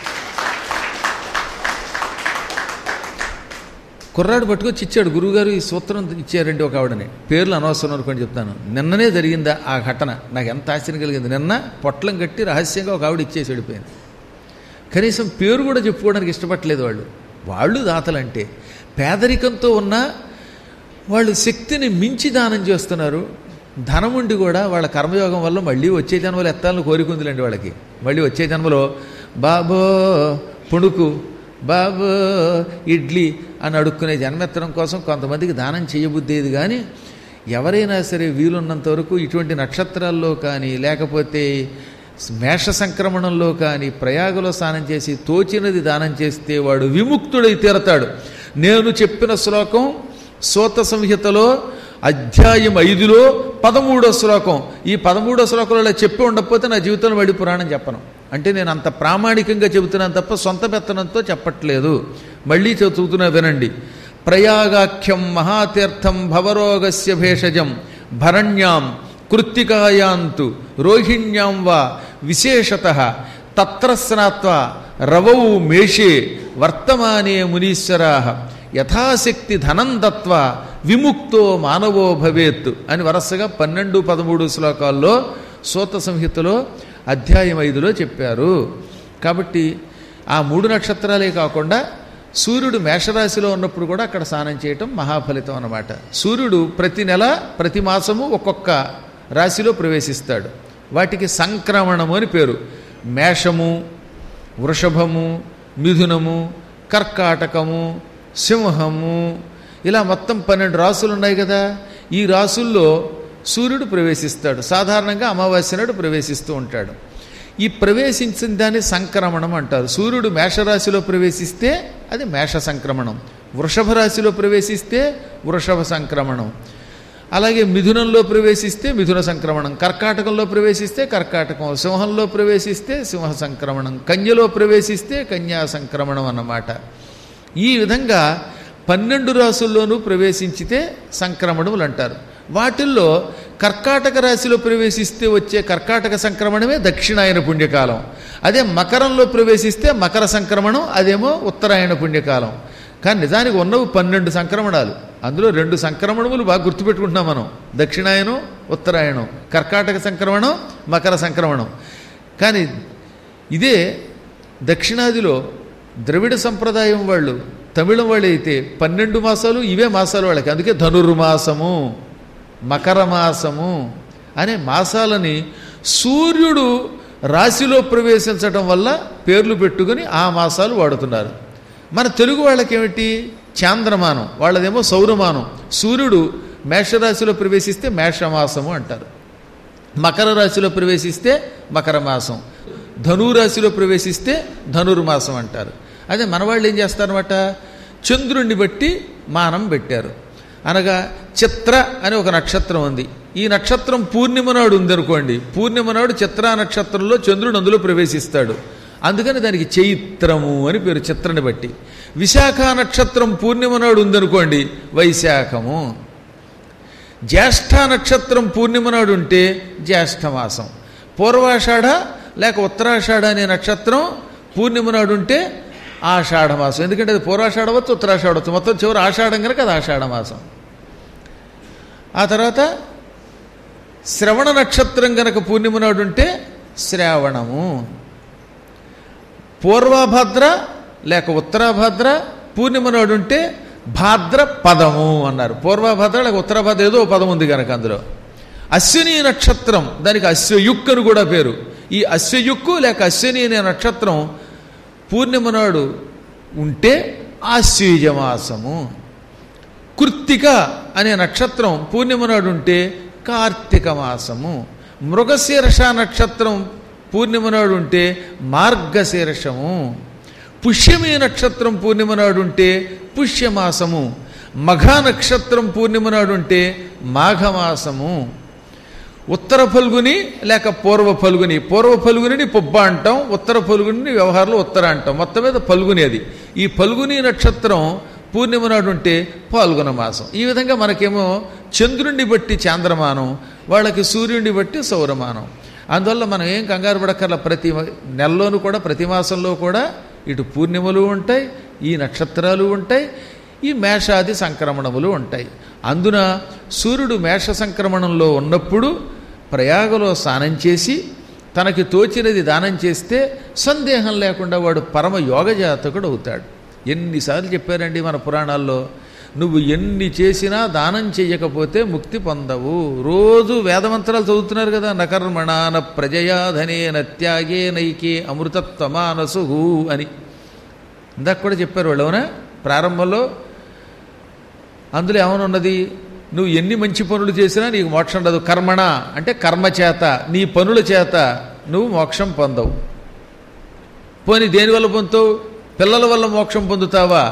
కుర్రాడు పట్టుకొచ్చి ఇచ్చాడు గురువుగారు ఈ సూత్రం ఇచ్చారండి ఒక ఆవిడని పేర్లు అనవసరం అనుకోని చెప్తాను నిన్ననే జరిగిందా ఆ ఘటన నాకు ఎంత ఆశ్చర్యం కలిగింది నిన్న పొట్లం కట్టి రహస్యంగా ఒక ఆవిడ ఇచ్చేసి వెళ్ళిపోయింది కనీసం పేరు కూడా చెప్పుకోవడానికి ఇష్టపడలేదు వాళ్ళు వాళ్ళు దాతలంటే పేదరికంతో ఉన్న వాళ్ళు శక్తిని మించి దానం చేస్తున్నారు ధనముండి కూడా వాళ్ళ కర్మయోగం వల్ల మళ్ళీ వచ్చే జన్మలో ఎత్తాలని కోరికుందిలేండి వాళ్ళకి మళ్ళీ వచ్చే జన్మలో బాబో పుణుకు బాబు ఇడ్లీ అని అడుక్కునే జన్మెత్తడం కోసం కొంతమందికి దానం చేయబుద్దేది కానీ ఎవరైనా సరే వీలున్నంత వరకు ఇటువంటి నక్షత్రాల్లో కానీ లేకపోతే మేష సంక్రమణంలో కానీ ప్రయాగలో స్నానం చేసి తోచినది దానం చేస్తే వాడు విముక్తుడై తీరతాడు నేను చెప్పిన శ్లోకం సోత సంహితలో అధ్యాయం ఐదులో పదమూడో శ్లోకం ఈ పదమూడో శ్లోకంలో చెప్పి ఉండకపోతే నా జీవితంలో మళ్ళీ పురాణం చెప్పను అంటే నేను అంత ప్రామాణికంగా చెబుతున్నాను తప్ప సొంత పెత్తనంతో చెప్పట్లేదు మళ్ళీ చదువుతున్నా వినండి ప్రయాగాఖ్యం మహాతీర్థం భవరోగస్య భేషజం భరణ్యాం కృత్తికాయాంతు రోహిణ్యాం వా విశేషత తత్ర స్నాత్వా రవౌ మేషే వర్తమానే మునీశ్వరా యథాశక్తి ధనం దత్వ విముక్తో మానవో భవేత్ అని వరుసగా పన్నెండు పదమూడు శ్లోకాల్లో సూత సంహితలో అధ్యాయం ఐదులో చెప్పారు కాబట్టి ఆ మూడు నక్షత్రాలే కాకుండా సూర్యుడు మేషరాశిలో ఉన్నప్పుడు కూడా అక్కడ స్నానం చేయటం మహాఫలితం అన్నమాట సూర్యుడు ప్రతి నెల ప్రతి మాసము ఒక్కొక్క రాశిలో ప్రవేశిస్తాడు వాటికి సంక్రమణము అని పేరు మేషము వృషభము మిథునము కర్కాటకము సింహము ఇలా మొత్తం పన్నెండు రాసులు ఉన్నాయి కదా ఈ రాసుల్లో సూర్యుడు ప్రవేశిస్తాడు సాధారణంగా అమావాస్య నాడు ప్రవేశిస్తూ ఉంటాడు ఈ ప్రవేశించిన దాన్ని సంక్రమణం అంటారు సూర్యుడు మేషరాశిలో ప్రవేశిస్తే అది మేష సంక్రమణం వృషభ రాశిలో ప్రవేశిస్తే వృషభ సంక్రమణం అలాగే మిథునంలో ప్రవేశిస్తే మిథున సంక్రమణం కర్కాటకంలో ప్రవేశిస్తే కర్కాటకం సింహంలో ప్రవేశిస్తే సింహ సంక్రమణం కన్యలో ప్రవేశిస్తే కన్యా సంక్రమణం అన్నమాట ఈ విధంగా పన్నెండు రాసుల్లోనూ ప్రవేశించితే సంక్రమణములు అంటారు వాటిల్లో కర్కాటక రాశిలో ప్రవేశిస్తే వచ్చే కర్కాటక సంక్రమణమే దక్షిణాయన పుణ్యకాలం అదే మకరంలో ప్రవేశిస్తే మకర సంక్రమణం అదేమో ఉత్తరాయణ పుణ్యకాలం కానీ నిజానికి ఉన్నవి పన్నెండు సంక్రమణాలు అందులో రెండు సంక్రమణములు బాగా గుర్తుపెట్టుకుంటున్నాం మనం దక్షిణాయనం ఉత్తరాయణం కర్కాటక సంక్రమణం మకర సంక్రమణం కానీ ఇదే దక్షిణాదిలో ద్రవిడ సంప్రదాయం వాళ్ళు తమిళం వాళ్ళు అయితే పన్నెండు మాసాలు ఇవే మాసాలు వాళ్ళకి అందుకే ధనుర్మాసము మకర మాసము అనే మాసాలని సూర్యుడు రాశిలో ప్రవేశించటం వల్ల పేర్లు పెట్టుకుని ఆ మాసాలు వాడుతున్నారు మన తెలుగు వాళ్ళకేమిటి చాంద్రమానం వాళ్ళదేమో సౌరమానం సూర్యుడు మేషరాశిలో ప్రవేశిస్తే మేషమాసము అంటారు మకర రాశిలో ప్రవేశిస్తే మకర మాసం ధనురాశిలో ప్రవేశిస్తే ధనుర్మాసం అంటారు అదే మనవాళ్ళు ఏం చేస్తారన్నమాట చంద్రుణ్ణి బట్టి మానం పెట్టారు అనగా చిత్ర అని ఒక నక్షత్రం ఉంది ఈ నక్షత్రం పూర్ణిమ నాడు ఉందనుకోండి పూర్ణిమ నాడు చిత్ర నక్షత్రంలో చంద్రుడు అందులో ప్రవేశిస్తాడు అందుకని దానికి చైత్రము అని పేరు చిత్రని బట్టి విశాఖ నక్షత్రం పూర్ణిమ నాడు ఉందనుకోండి వైశాఖము జ్యేష్ఠ నక్షత్రం పూర్ణిమ నాడు ఉంటే జ్యేష్ఠమాసం పూర్వాషాఢ లేక ఉత్తరాషాఢ అనే నక్షత్రం పూర్ణిమ నాడు ఉంటే ఆషాఢమాసం ఎందుకంటే అది పూర్వాషాఢ వచ్చు ఉత్తరాషాఢ వచ్చు మొత్తం చివరి ఆషాఢం కనుక అది ఆషాఢమాసం ఆ తర్వాత శ్రవణ నక్షత్రం గనక పూర్ణిమ నాడు ఉంటే శ్రావణము పూర్వభద్ర లేక ఉత్తరాభద్ర పూర్ణిమ నాడు ఉంటే భాద్ర పదము అన్నారు పూర్వభద్ర లేక ఉత్తరభద్ర ఏదో పదం ఉంది కనుక అందులో అశ్విని నక్షత్రం దానికి అశ్వయుక్ అని కూడా పేరు ఈ అశ్వయుక్కు లేక అశ్విని అనే నక్షత్రం పూర్ణిమ నాడు ఉంటే ఆశ్వీజమాసము కృత్తిక అనే నక్షత్రం పూర్ణిమ నాడు ఉంటే కార్తీక మాసము మృగశీర్ష నక్షత్రం పూర్ణిమ నాడు ఉంటే మార్గశీర్షము పుష్యమి నక్షత్రం పూర్ణిమ నాడు ఉంటే పుష్యమాసము మఘ నక్షత్రం పూర్ణిమ నాడు ఉంటే మాఘమాసము ఉత్తర ఫల్గుని లేక పూర్వ ఫల్గుని పూర్వ ఫల్గుని పొబ్బ అంటాం ఉత్తర ఫల్గుని వ్యవహారంలో ఉత్తర అంటాం మొత్తం మీద ఫల్గుని అది ఈ ఫల్గుని నక్షత్రం పూర్ణిమ నాడు ఉంటే పాల్గొన మాసం ఈ విధంగా మనకేమో చంద్రుణ్ణి బట్టి చాంద్రమానం వాళ్ళకి సూర్యుడిని బట్టి సౌరమానం అందువల్ల మనం ఏం కంగారు పడక్కర్ల ప్రతి నెలలోనూ కూడా ప్రతి మాసంలో కూడా ఇటు పూర్ణిమలు ఉంటాయి ఈ నక్షత్రాలు ఉంటాయి ఈ మేషాది సంక్రమణములు ఉంటాయి అందున సూర్యుడు మేష సంక్రమణంలో ఉన్నప్పుడు ప్రయాగలో స్నానం చేసి తనకి తోచినది దానం చేస్తే సందేహం లేకుండా వాడు పరమ యోగజాతకుడు అవుతాడు ఎన్నిసార్లు చెప్పారండి మన పురాణాల్లో నువ్వు ఎన్ని చేసినా దానం చెయ్యకపోతే ముక్తి పొందవు రోజు వేదమంత్రాలు చదువుతున్నారు కదా నకర్మణాన ప్రజయాధనే నత్యాగే నైకే అమృతత్వమానసు అని ఇందాక కూడా చెప్పారు వాళ్ళు అవునా ప్రారంభంలో అందులో ఏమనున్నది నువ్వు ఎన్ని మంచి పనులు చేసినా నీకు మోక్షం రాదు కర్మణ అంటే కర్మ చేత నీ పనుల చేత నువ్వు మోక్షం పొందవు పోనీ దేనివల్ల పొందుతావు పిల్లల వల్ల మోక్షం పొందుతావా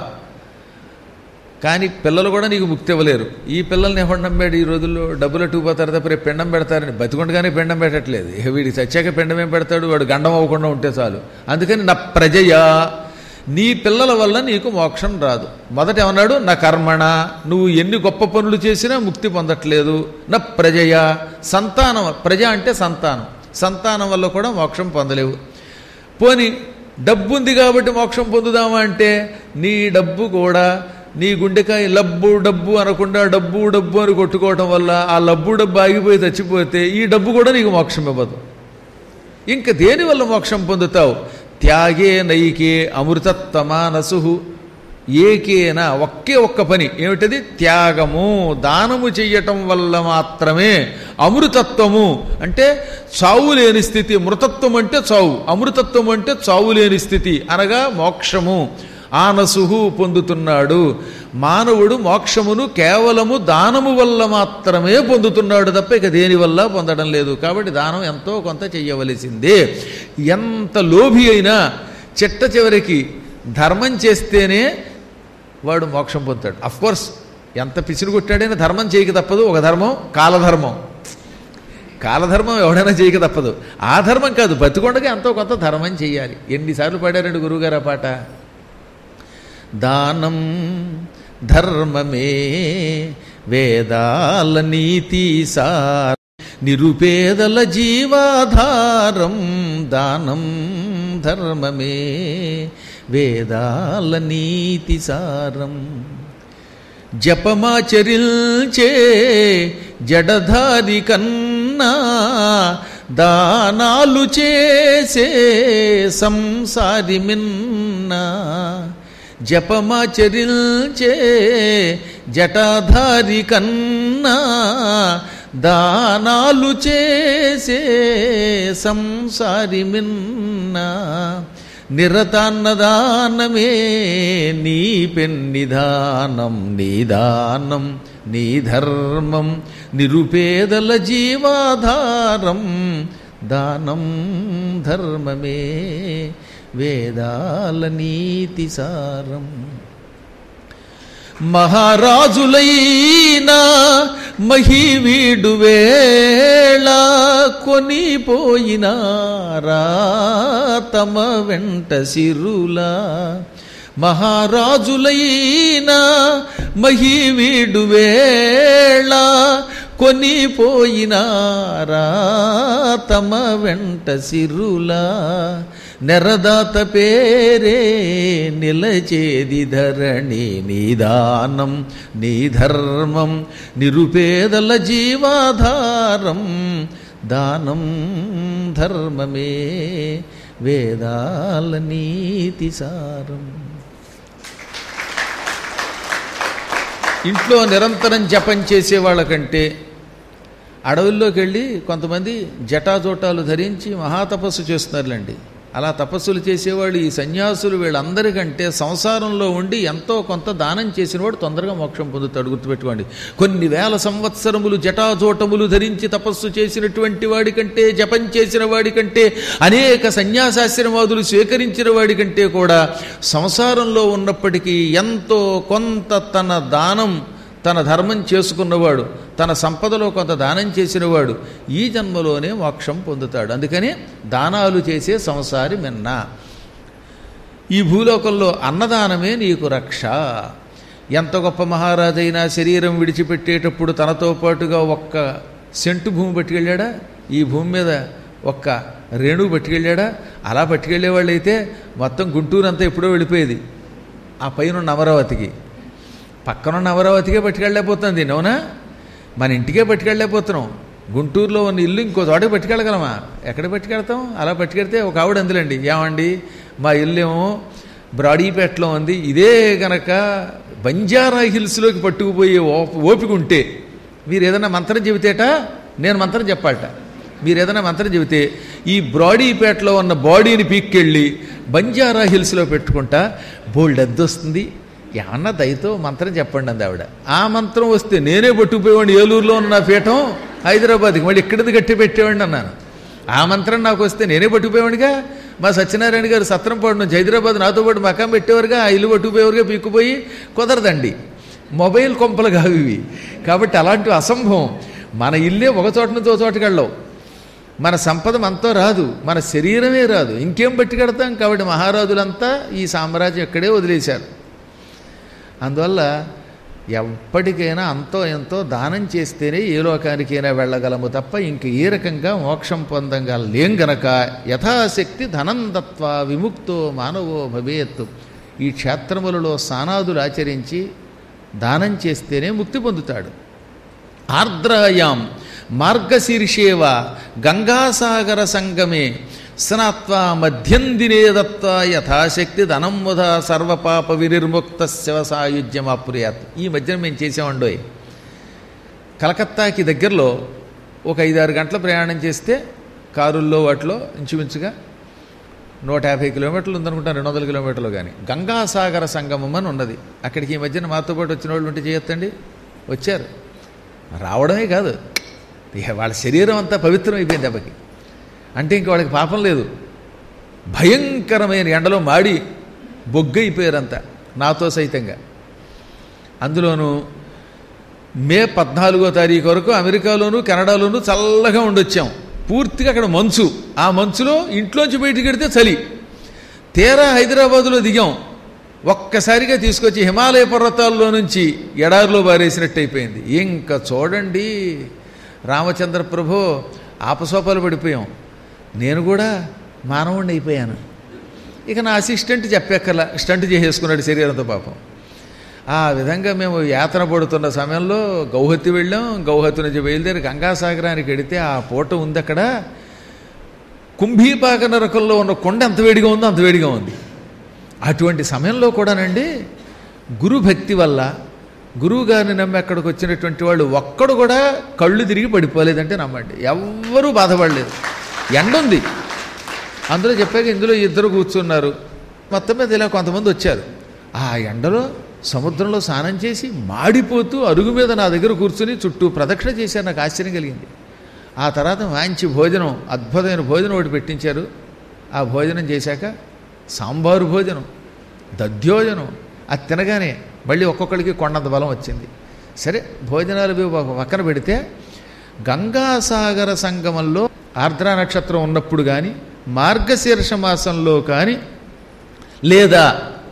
కానీ పిల్లలు కూడా నీకు ముక్తి ఇవ్వలేరు ఈ పిల్లల్ని ఎవరు నమ్మాడు ఈ రోజుల్లో డబ్బులు అట్టుకుపోతారు తప్ప రేపు పిండం పెడతారని బతికుండగానే పిండం పెట్టట్లేదు ఇక వీడికి చచ్చాక పిండం ఏం పెడతాడు వాడు గండం అవ్వకుండా ఉంటే చాలు అందుకని నా ప్రజయా నీ పిల్లల వల్ల నీకు మోక్షం రాదు మొదట ఏమన్నాడు నా కర్మణ నువ్వు ఎన్ని గొప్ప పనులు చేసినా ముక్తి పొందట్లేదు నా ప్రజయ సంతానం ప్రజ అంటే సంతానం సంతానం వల్ల కూడా మోక్షం పొందలేవు పోని డబ్బు ఉంది కాబట్టి మోక్షం పొందుదామా అంటే నీ డబ్బు కూడా నీ గుండెకాయ లబ్బు డబ్బు అనకుండా డబ్బు డబ్బు అని కొట్టుకోవటం వల్ల ఆ లబ్బు డబ్బు ఆగిపోయి చచ్చిపోతే ఈ డబ్బు కూడా నీకు మోక్షం ఇవ్వదు ఇంక దేని వల్ల మోక్షం పొందుతావు త్యాగే నైకే అమృతత్వమానసు ఏకేన ఒకే ఒక్క పని ఏమిటది త్యాగము దానము చెయ్యటం వల్ల మాత్రమే అమృతత్వము అంటే చావు లేని స్థితి మృతత్వం అంటే చావు అమృతత్వం అంటే చావు లేని స్థితి అనగా మోక్షము ఆనసుహు పొందుతున్నాడు మానవుడు మోక్షమును కేవలము దానము వల్ల మాత్రమే పొందుతున్నాడు తప్ప ఇక దేని వల్ల పొందడం లేదు కాబట్టి దానం ఎంతో కొంత చెయ్యవలసిందే ఎంత లోభి అయినా చిట్ట చివరికి ధర్మం చేస్తేనే వాడు మోక్షం పొందుతాడు కోర్స్ ఎంత పిసిరు కొట్టాడైనా ధర్మం చేయక తప్పదు ఒక ధర్మం కాలధర్మం కాలధర్మం ఎవడైనా చేయక తప్పదు ఆ ధర్మం కాదు బతికొండగా ఎంతో కొంత ధర్మం చేయాలి ఎన్నిసార్లు పాడారండి గురువుగారు ఆ పాట దానం ధర్మమే వేదాల నీతి సార నిరుపేదల జీవాధారం దానం ధర్మమే వేదాల నీతి సారం జపమాచరిల్చే జడధారి కన్నా దానాలు చేసే సంసారి మిన్నా జపమాచరిల్చే జటాధారి కన్నా దానాలు చేసే సంసారి మిన్నా నిరతాన్నదానమే నీ పెన్నిదానం నీదానం నీ ధర్మం నిరుపేదల జీవాధారం దానం ధర్మమే వేదాల నీతి సారం మహారాజులైనా మహివీడు వేళ కొనిపోయినారా తమ వెంట సిరులా మహారాజులైనా మహివీడు వేళ కొనిపోయినారా తమ వెంట సిరులా నెరదాత పేరే నిలచేది ధరణి నీదానం నీ ధర్మం నిరుపేదల జీవాధారం దానం ధర్మమే వేదాల నీతి సారం ఇంట్లో నిరంతరం జపం చేసే వాళ్ళకంటే అడవుల్లోకి వెళ్ళి కొంతమంది జటాజోటాలు ధరించి మహాతపస్సు చేస్తున్నారులేండి అలా తపస్సులు చేసేవాళ్ళు ఈ సన్యాసులు వీళ్ళందరికంటే సంసారంలో ఉండి ఎంతో కొంత దానం చేసినవాడు తొందరగా మోక్షం పొందుతాడు గుర్తుపెట్టుకోండి కొన్ని వేల సంవత్సరములు జటాజోటములు ధరించి తపస్సు చేసినటువంటి వాడికంటే జపం చేసిన వాడికంటే అనేక సన్యాసాశ్రమాదులు స్వీకరించిన వాడికంటే కూడా సంసారంలో ఉన్నప్పటికీ ఎంతో కొంత తన దానం తన ధర్మం చేసుకున్నవాడు తన సంపదలో కొంత దానం చేసినవాడు ఈ జన్మలోనే మోక్షం పొందుతాడు అందుకని దానాలు చేసే సంసారి మిన్న ఈ భూలోకంలో అన్నదానమే నీకు రక్ష ఎంత గొప్ప మహారాజైనా శరీరం విడిచిపెట్టేటప్పుడు తనతో పాటుగా ఒక్క సెంటు భూమి పట్టుకెళ్ళాడా ఈ భూమి మీద ఒక్క రేణువు పట్టుకెళ్ళాడా అలా పట్టుకెళ్ళే వాళ్ళైతే మొత్తం గుంటూరు అంతా ఎప్పుడో వెళ్ళిపోయేది ఆ పైన అమరావతికి పక్కనున్న అమరావతికే పట్టుకెళ్ళలేకపోతుంది అవునా మన ఇంటికే పట్టుకెళ్ళలేకపోతున్నాం గుంటూరులో ఉన్న ఇల్లు ఇంకో చోటకి పట్టుకెళ్ళగలమా ఎక్కడ పట్టుకెళ్తాం అలా పట్టుకెడితే ఒక ఆవిడ అందులండి ఏమండి మా ఇల్లు ఏమో బ్రాడీపేటలో ఉంది ఇదే గనక బంజారా హిల్స్లోకి పట్టుకుపోయే ఓ- ఓపిక ఉంటే మీరు ఏదైనా మంత్రం చెబితేట నేను మంత్రం చెప్పాలట మీరు ఏదైనా మంత్రం చెబితే ఈ బ్రాడీపేటలో ఉన్న బాడీని పీక్కెళ్ళి బంజారా హిల్స్లో పెట్టుకుంటా బోల్డ్ అద్దె వస్తుంది ఏమన్నా దయతో మంత్రం చెప్పండి అంది ఆవిడ ఆ మంత్రం వస్తే నేనే పట్టుకుపోయేవాడిని ఏలూరులో ఉన్న నా పీఠం హైదరాబాద్కి మళ్ళీ ఇక్కడిది కట్టి పెట్టేవాడిని అన్నాను ఆ మంత్రం నాకు వస్తే నేనే పట్టుకుపోయేవాడిగా మా సత్యనారాయణ గారు సత్రంపాడు నుంచి హైదరాబాద్ నాతో పాటు మకాం పెట్టేవారుగా ఆ ఇల్లు పట్టుకుపోయేవారుగా పీక్కుపోయి కుదరదండి మొబైల్ కొంపలు కావు ఇవి కాబట్టి అలాంటి అసంభవం మన ఇల్లే ఒక చోట నుంచి ఒక చోటకి వెళ్ళవు మన సంపద మనతో రాదు మన శరీరమే రాదు ఇంకేం పట్టుకెడతాం కాబట్టి మహారాజులంతా ఈ సామ్రాజ్యం ఇక్కడే వదిలేశారు అందువల్ల ఎప్పటికైనా అంతో ఎంతో దానం చేస్తేనే ఏ లోకానికైనా వెళ్ళగలము తప్ప ఇంక ఏ రకంగా మోక్షం పొందగలేం గనక యథాశక్తి ధనం దత్వా విముక్తో మానవో భవేత్ ఈ క్షేత్రములలో స్నానాదులు ఆచరించి దానం చేస్తేనే ముక్తి పొందుతాడు ఆర్ద్రాయాం మార్గశీర్షేవ గంగాసాగర సంగమే స్నాత్వా మధ్యం దినే దత్వా యథాశక్తి ధనం ముధ సర్వపాప వినిర్ముక్త శివసాయుధ్యమాప్రియాత్ ఈ మధ్యన మేము చేసామండోయ్ కలకత్తాకి దగ్గరలో ఒక ఐదారు గంటల ప్రయాణం చేస్తే కారుల్లో వాటిలో ఇంచుమించుగా నూట యాభై కిలోమీటర్లు ఉందనుకుంటాను రెండు వందల కిలోమీటర్లు కానీ గంగాసాగర సంగమం అని ఉన్నది అక్కడికి ఈ మధ్యన మాతో పాటు వచ్చిన వాళ్ళు ఉంటే చేయొద్దండి వచ్చారు రావడమే కాదు ఇక వాళ్ళ శరీరం అంతా పవిత్రం అయిపోయింది దెబ్బకి అంటే ఇంక వాళ్ళకి పాపం లేదు భయంకరమైన ఎండలో మాడి బొగ్గైపోయారంతా నాతో సైతంగా అందులోనూ మే పద్నాలుగో తారీఖు వరకు అమెరికాలోను కెనడాలోను చల్లగా ఉండొచ్చాం పూర్తిగా అక్కడ మంచు ఆ మంచులో ఇంట్లోంచి బయటికి వెడితే చలి తీరా హైదరాబాదులో దిగాం ఒక్కసారిగా తీసుకొచ్చి హిమాలయ పర్వతాల్లో నుంచి ఎడారిలో బారేసినట్టు అయిపోయింది ఇంకా చూడండి రామచంద్ర ప్రభు ఆపసోపాలు పడిపోయాం నేను కూడా మానవుణ్ణి అయిపోయాను ఇక నా అసిస్టెంట్ చెప్పక్కర్లా స్టంట్ చేసేసుకున్నాడు శరీరంతో పాపం ఆ విధంగా మేము యాతన పడుతున్న సమయంలో గౌహతి వెళ్ళాం గౌహతి నుంచి బయలుదేరి గంగాసాగరానికి వెడితే ఆ పూట ఉంది అక్కడ కుంభీపాక నరకంలో ఉన్న కొండ ఎంత వేడిగా ఉందో అంత వేడిగా ఉంది అటువంటి సమయంలో కూడానండి గురు భక్తి వల్ల గురువు గారిని నమ్మి అక్కడికి వచ్చినటువంటి వాళ్ళు ఒక్కడు కూడా కళ్ళు తిరిగి పడిపోలేదంటే నమ్మండి ఎవ్వరూ బాధపడలేదు ఎండ ఉంది అందులో చెప్పాక ఇందులో ఇద్దరు కూర్చున్నారు మొత్తం మీద ఇలా కొంతమంది వచ్చారు ఆ ఎండలో సముద్రంలో స్నానం చేసి మాడిపోతూ అరుగు మీద నా దగ్గర కూర్చుని చుట్టూ ప్రదక్షిణ చేశారు నాకు ఆశ్చర్యం కలిగింది ఆ తర్వాత మంచి భోజనం అద్భుతమైన భోజనం ఒకటి పెట్టించారు ఆ భోజనం చేశాక సాంబారు భోజనం దధ్యోజనం అది తినగానే మళ్ళీ ఒక్కొక్కడికి కొండంత బలం వచ్చింది సరే భోజనాలు ఇవి ఒక పక్కన పెడితే గంగాసాగర సంగమంలో ఆర్ద్ర నక్షత్రం ఉన్నప్పుడు కానీ మార్గశీర్ష మాసంలో కానీ లేదా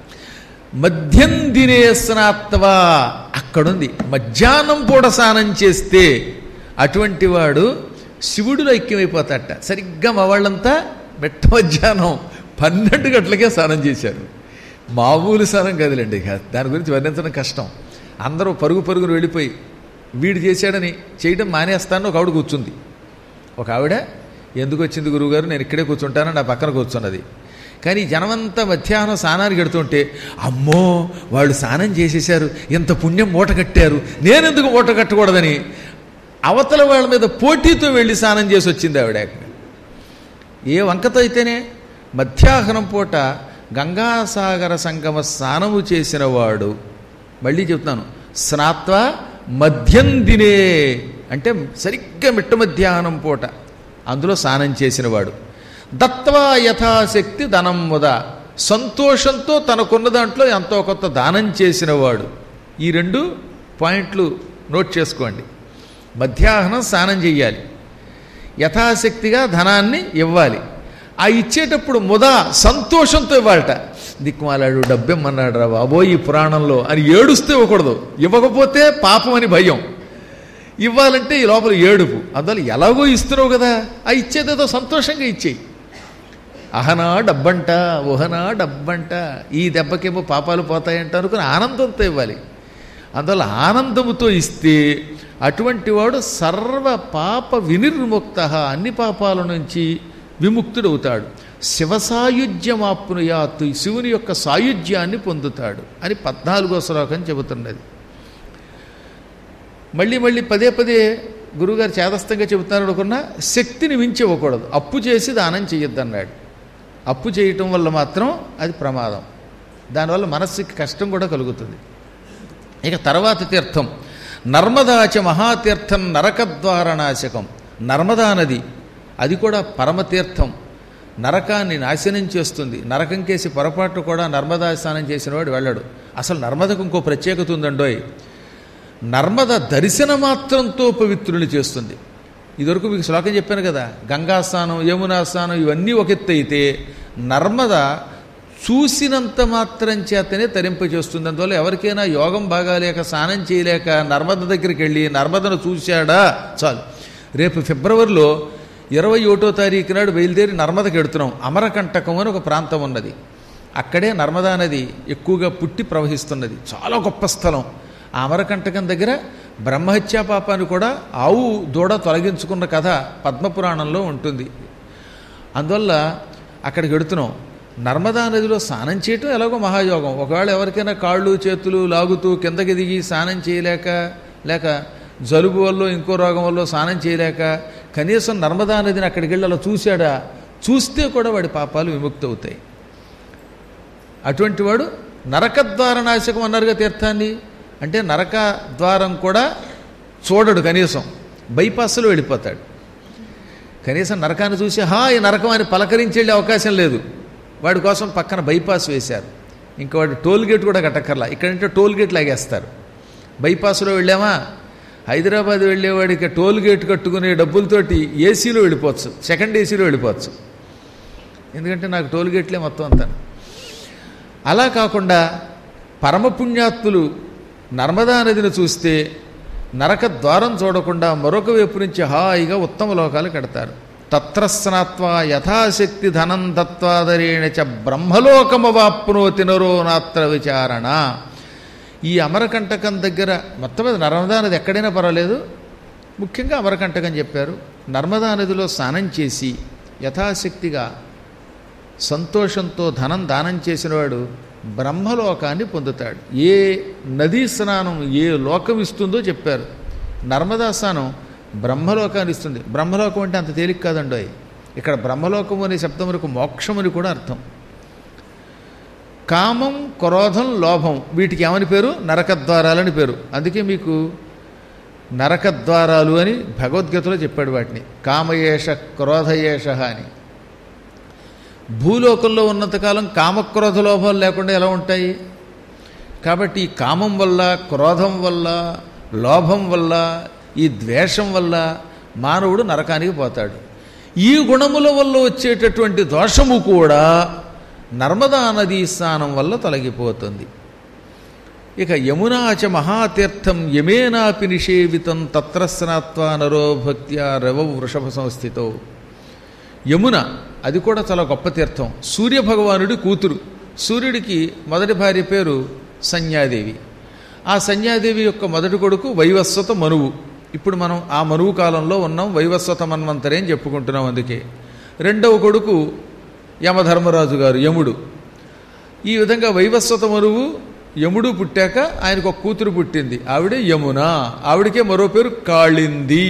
మధ్యం దినే స్నాత్వా అక్కడుంది మధ్యాహ్నం పూట స్నానం చేస్తే అటువంటి వాడు శివుడిలో ఐక్యమైపోతాడట సరిగ్గా మా వాళ్ళంతా మెట్ట మధ్యాహ్నం పన్నెండు గంటలకే స్నానం చేశారు మామూలు స్నానం కదలండి ఇక దాని గురించి వర్ణించడం కష్టం అందరూ పరుగు పరుగును వెళ్ళిపోయి వీడు చేశాడని చేయడం మానేస్తాను ఒక ఆవిడ కూర్చుంది ఒక ఆవిడ ఎందుకు వచ్చింది గురువుగారు నేను ఇక్కడే కూర్చుంటానని నా పక్కన కూర్చున్నది కానీ జనమంతా మధ్యాహ్నం స్నానానికి ఎడుతుంటే అమ్మో వాళ్ళు స్నానం చేసేశారు ఎంత పుణ్యం మూట కట్టారు నేనెందుకు మూట కట్టకూడదని అవతల వాళ్ళ మీద పోటీతో వెళ్ళి స్నానం చేసి వచ్చింది ఆవిడ ఏ వంకతో అయితేనే మధ్యాహ్నం పూట గంగాసాగర సంగమ స్నానము చేసిన వాడు మళ్ళీ చెప్తాను స్నాత్వ మధ్యం దినే అంటే సరిగ్గా మిట్ట మధ్యాహ్నం పూట అందులో స్నానం చేసినవాడు దత్వా యథాశక్తి ధనం ముద సంతోషంతో తనకున్న దాంట్లో ఎంతో కొంత దానం చేసినవాడు ఈ రెండు పాయింట్లు నోట్ చేసుకోండి మధ్యాహ్నం స్నానం చెయ్యాలి యథాశక్తిగా ధనాన్ని ఇవ్వాలి ఆ ఇచ్చేటప్పుడు ముదా సంతోషంతో ఇవ్వాలట దిక్కుమాలాడు డబ్బిమ్మన్నాడు రా బాబోయ్ ఈ పురాణంలో అని ఏడుస్తే ఇవ్వకూడదు ఇవ్వకపోతే పాపం అని భయం ఇవ్వాలంటే ఈ లోపల ఏడుపు అందువల్ల ఎలాగో ఇస్తున్నావు కదా ఆ ఇచ్చేదేదో సంతోషంగా ఇచ్చేయి అహనా డబ్బంట ఊహనా డబ్బంట ఈ దెబ్బకేమో పాపాలు పోతాయంట అనుకుని ఆనందంతో ఇవ్వాలి అందువల్ల ఆనందముతో ఇస్తే అటువంటి వాడు సర్వ పాప వినిర్ముక్త అన్ని పాపాల నుంచి విముక్తుడవుతాడు శివ సాయుధ్యమాప్నుయాత్తు శివుని యొక్క సాయుధ్యాన్ని పొందుతాడు అని పద్నాలుగో శ్లోకం చెబుతున్నది మళ్ళీ మళ్ళీ పదే పదే గురువుగారు చేదస్తంగా చెబుతున్నారు అనుకున్నా శక్తిని మించి ఇవ్వకూడదు అప్పు చేసి దానం చేయొద్దన్నాడు అప్పు చేయటం వల్ల మాత్రం అది ప్రమాదం దానివల్ల మనస్సుకి కష్టం కూడా కలుగుతుంది ఇక తర్వాత తీర్థం నర్మదాచ మహాతీర్థం నరకద్వారనాశకం నర్మదా నది అది కూడా పరమతీర్థం నరకాన్ని నాశనం చేస్తుంది నరకం కేసి పొరపాటు కూడా నర్మదా స్నానం చేసినవాడు వెళ్ళడు అసలు నర్మదకు ఇంకో ప్రత్యేకత ఉందండోయ్ నర్మద దర్శన మాత్రంతో పవిత్రుని చేస్తుంది ఇదివరకు మీకు శ్లోకం చెప్పాను కదా గంగా స్నానం యమునా స్నానం ఇవన్నీ ఒక ఎత్తు అయితే నర్మద చూసినంత మాత్రం చేతనే తరింపచేస్తుంది అందువల్ల ఎవరికైనా యోగం బాగాలేక స్నానం చేయలేక నర్మద దగ్గరికి వెళ్ళి నర్మదను చూశాడా చాలు రేపు ఫిబ్రవరిలో ఇరవై ఒకటో తారీఖు నాడు బయలుదేరి నర్మదకి ఎడుతున్నాం అమరకంటకం అని ఒక ప్రాంతం ఉన్నది అక్కడే నర్మదా నది ఎక్కువగా పుట్టి ప్రవహిస్తున్నది చాలా గొప్ప స్థలం ఆ అమరకంటకం దగ్గర బ్రహ్మహత్యా పాపాన్ని కూడా ఆవు దూడ తొలగించుకున్న కథ పద్మపురాణంలో ఉంటుంది అందువల్ల అక్కడికి వెడుతున్నాం నర్మదా నదిలో స్నానం చేయటం ఎలాగో మహాయోగం ఒకవేళ ఎవరికైనా కాళ్ళు చేతులు లాగుతూ కిందకి దిగి స్నానం చేయలేక లేక జలుబు వల్ల ఇంకో రోగం వల్ల స్నానం చేయలేక కనీసం నర్మదా నదిని అక్కడికి వెళ్ళి అలా చూశాడా చూస్తే కూడా వాడి పాపాలు విముక్తి అవుతాయి అటువంటి వాడు నరకద్వార నాశకం అన్నారుగా తీర్థాన్ని అంటే నరక ద్వారం కూడా చూడడు కనీసం బైపాస్లో వెళ్ళిపోతాడు కనీసం నరకాన్ని చూసి హా ఈ నరకం అని పలకరించి వెళ్ళే అవకాశం లేదు వాడి కోసం పక్కన బైపాస్ వేశారు ఇంకా వాడు టోల్ గేట్ కూడా కట్టక్కర్లా ఇక్కడంటే టోల్ గేట్ లాగేస్తారు బైపాస్లో వెళ్ళామా హైదరాబాద్ వెళ్ళేవాడికి టోల్ గేట్ కట్టుకునే డబ్బులతోటి ఏసీలో వెళ్ళిపోవచ్చు సెకండ్ ఏసీలో వెళ్ళిపోవచ్చు ఎందుకంటే నాకు టోల్ గేట్లే మొత్తం అంతా అలా కాకుండా పరమపుణ్యాత్ములు నర్మదా నదిని చూస్తే నరక ద్వారం చూడకుండా మరొక వైపు నుంచి హాయిగా ఉత్తమ లోకాలు కడతారు తత్ర స్నాత్వా యథాశక్తి ధనం తత్వాదరేణ చ బ్రహ్మలోకమవాప్నోతి నరో నాత్ర విచారణ ఈ అమరకంటకం దగ్గర మొత్తం మీద నర్మదా నది ఎక్కడైనా పర్వాలేదు ముఖ్యంగా అమరకంటకం చెప్పారు నర్మదా నదిలో స్నానం చేసి యథాశక్తిగా సంతోషంతో ధనం దానం చేసినవాడు బ్రహ్మలోకాన్ని పొందుతాడు ఏ నదీ స్నానం ఏ లోకం ఇస్తుందో చెప్పారు నర్మదా స్నానం బ్రహ్మలోకాన్ని ఇస్తుంది బ్రహ్మలోకం అంటే అంత తేలిక కాదండి ఇక్కడ బ్రహ్మలోకం అనే శబ్దములకు మోక్షమని కూడా అర్థం కామం క్రోధం లోభం వీటికి ఏమని పేరు నరకద్వారాలని పేరు అందుకే మీకు నరకద్వారాలు అని భగవద్గీతలో చెప్పాడు వాటిని కామయేష క్రోధయేష అని భూలోకంలో ఉన్నంతకాలం కామక్రోధ లోభాలు లేకుండా ఎలా ఉంటాయి కాబట్టి ఈ కామం వల్ల క్రోధం వల్ల లోభం వల్ల ఈ ద్వేషం వల్ల మానవుడు నరకానికి పోతాడు ఈ గుణముల వల్ల వచ్చేటటువంటి దోషము కూడా నర్మదా నదీ స్నానం వల్ల తొలగిపోతుంది ఇక యమునాచ మహాతీర్థం యమేనాపి నిషేవితం తత్ర స్నాత్వా నరో భక్త్యా రవ వృషభ సంస్థితో యమున అది కూడా చాలా గొప్ప తీర్థం సూర్యభగవానుడి కూతురు సూర్యుడికి మొదటి భార్య పేరు సంధ్యాదేవి ఆ సంధ్యాదేవి యొక్క మొదటి కొడుకు వైవస్వత మనువు ఇప్పుడు మనం ఆ మనువు కాలంలో ఉన్నాం వైవస్వత మన్వంతరే అని చెప్పుకుంటున్నాం అందుకే రెండవ కొడుకు యమధర్మరాజు గారు యముడు ఈ విధంగా వైవస్వత మనువు యముడు పుట్టాక ఆయనకు ఒక కూతురు పుట్టింది ఆవిడే యమున ఆవిడకే మరో పేరు కాళింది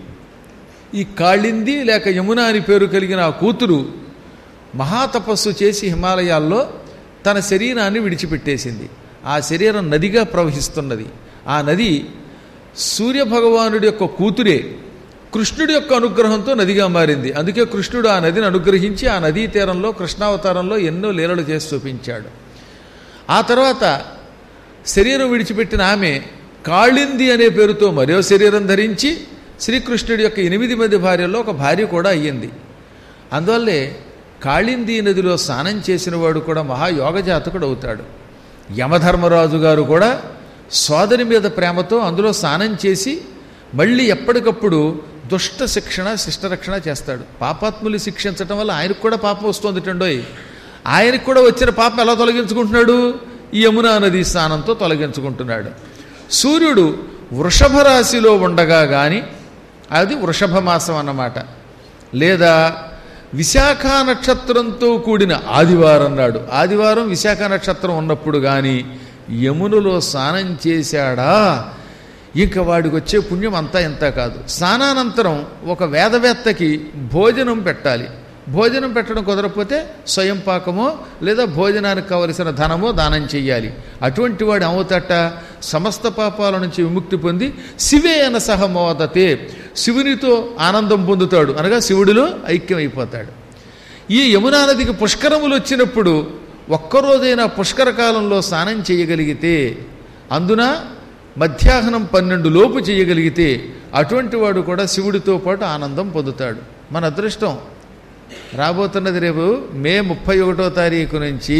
ఈ కాళింది లేక యమున అని పేరు కలిగిన ఆ కూతురు మహాతపస్సు చేసి హిమాలయాల్లో తన శరీరాన్ని విడిచిపెట్టేసింది ఆ శరీరం నదిగా ప్రవహిస్తున్నది ఆ నది సూర్యభగవానుడి యొక్క కూతురే కృష్ణుడి యొక్క అనుగ్రహంతో నదిగా మారింది అందుకే కృష్ణుడు ఆ నదిని అనుగ్రహించి ఆ నదీ తీరంలో కృష్ణావతారంలో ఎన్నో లీలలు చేసి చూపించాడు ఆ తర్వాత శరీరం విడిచిపెట్టిన ఆమె కాళింది అనే పేరుతో మరో శరీరం ధరించి శ్రీకృష్ణుడి యొక్క ఎనిమిది మంది భార్యల్లో ఒక భార్య కూడా అయ్యింది అందువల్లే కాళింది నదిలో స్నానం చేసిన వాడు కూడా మహాయోగజాతకుడు అవుతాడు యమధర్మరాజు గారు కూడా సోదరి మీద ప్రేమతో అందులో స్నానం చేసి మళ్ళీ ఎప్పటికప్పుడు దుష్ట శిక్షణ శిష్టరక్షణ చేస్తాడు పాపాత్ములు శిక్షించటం వల్ల ఆయనకు కూడా పాపం వస్తుంది టండోయ్ ఆయనకు కూడా వచ్చిన పాపం ఎలా తొలగించుకుంటున్నాడు ఈ యమునా నది స్నానంతో తొలగించుకుంటున్నాడు సూర్యుడు వృషభ రాశిలో ఉండగా కానీ అది వృషభ మాసం అన్నమాట లేదా విశాఖ నక్షత్రంతో కూడిన ఆదివారం నాడు ఆదివారం విశాఖ నక్షత్రం ఉన్నప్పుడు కానీ యమునులో స్నానం చేశాడా ఇంకా వాడికి వచ్చే పుణ్యం అంతా ఇంత కాదు స్నానానంతరం ఒక వేదవేత్తకి భోజనం పెట్టాలి భోజనం పెట్టడం కుదరకపోతే స్వయం పాకమో లేదా భోజనానికి కావలసిన ధనమో దానం చెయ్యాలి అటువంటి వాడు ఏమవుతాట సమస్త పాపాల నుంచి విముక్తి పొంది శివే అన సహమోదతే శివునితో ఆనందం పొందుతాడు అనగా శివుడిలో ఐక్యమైపోతాడు ఈ యమునా నదికి పుష్కరములు వచ్చినప్పుడు ఒక్కరోజైనా పుష్కర కాలంలో స్నానం చేయగలిగితే అందున మధ్యాహ్నం పన్నెండు లోపు చేయగలిగితే అటువంటి వాడు కూడా శివుడితో పాటు ఆనందం పొందుతాడు మన అదృష్టం రాబోతున్నది రేపు మే ముప్పై ఒకటో తారీఖు నుంచి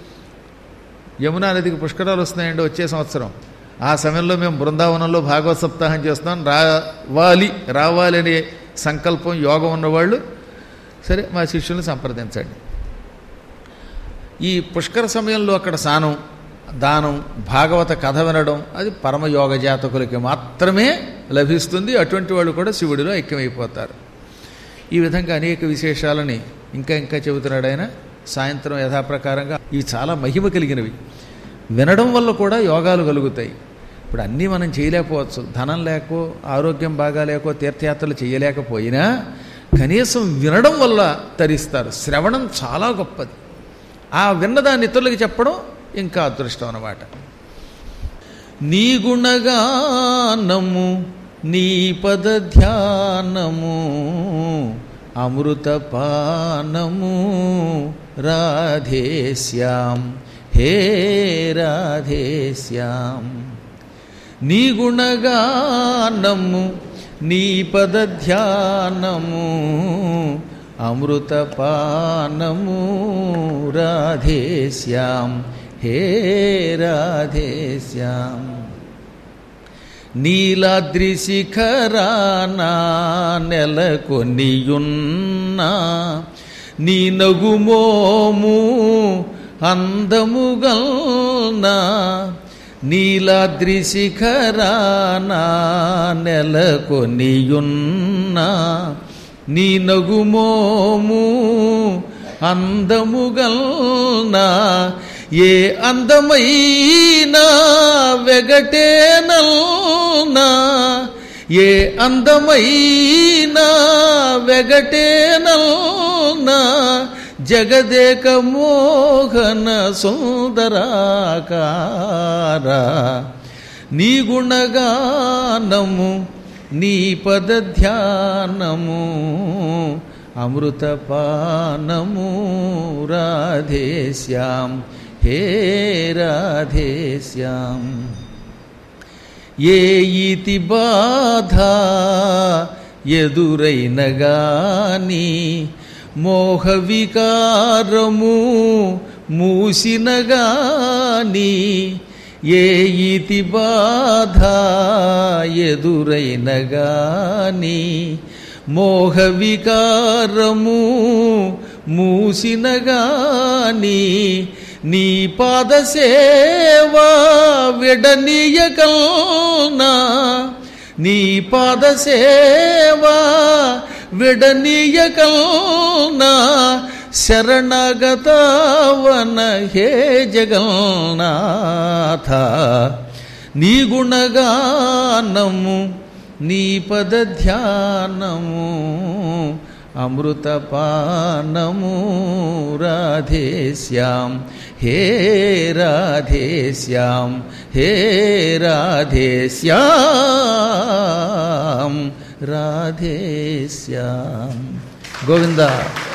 యమునా నదికి పుష్కరాలు వస్తున్నాయండి వచ్చే సంవత్సరం ఆ సమయంలో మేము బృందావనంలో భాగవత సప్తాహం చేస్తున్నాం రావాలి రావాలి అనే సంకల్పం యోగం ఉన్నవాళ్ళు సరే మా శిష్యుల్ని సంప్రదించండి ఈ పుష్కర సమయంలో అక్కడ స్నానం దానం భాగవత కథ వినడం అది పరమయోగ జాతకులకి మాత్రమే లభిస్తుంది అటువంటి వాళ్ళు కూడా శివుడిలో ఐక్యమైపోతారు ఈ విధంగా అనేక విశేషాలని ఇంకా ఇంకా చెబుతున్నాడు ఆయన సాయంత్రం యథాప్రకారంగా ఇవి చాలా మహిమ కలిగినవి వినడం వల్ల కూడా యోగాలు కలుగుతాయి ఇప్పుడు అన్నీ మనం చేయలేకపోవచ్చు ధనం లేకో ఆరోగ్యం బాగా లేకో తీర్థయాత్రలు చేయలేకపోయినా కనీసం వినడం వల్ల తరిస్తారు శ్రవణం చాలా గొప్పది ఆ విన్నదాన్ని ఇతరులకు చెప్పడం ఇంకా అదృష్టం అన్నమాట నీ గుణగానము నీ పద ధ్యానము అమృతపానము రాధేశ్యాం హే రాధేశ్యాం నీ గుణగానము నీ పద ధ్యానము అమృతపానము రాధేశ్యాం హే రాధేశ్యాం నీలాద్రి శిఖరానా నెలకొనియున్నా నీ నగుమోము అందముగల్నా నీలాద్రి శిఖరానా నెలకొనియున్నా నీ నగుమోము అందముగల్నా ఏ అందమైనా వెగటేనల్నా ఏ అందమైనా వెగటేనల్నా జగదేక మోహన సుందరాకార నీ గుణగానము నీ పద ధ్యానము అమృతపానము రాధేశ్యాం హే రాధేశ్యాం ఏ ఇతి బాధ ఎదురైన గాని మోహ వికారము మూసిన గాని ఏ ఇతి బాధ ఎదురైన గాని మోహ వికారము మూసిన గాని నీ పాద సేవా విడనీయకల్నా నీ పాద సేవా విడనీయకల్నా శరణగతవన హే జగన్నాథ నీ గుణగానము నీ పద ధ్యానము అమృతపానము రాధేశ్యాం హే రాధేశ్యాం హే రాధేశ్యాం రాధేశ్యాం గోవింద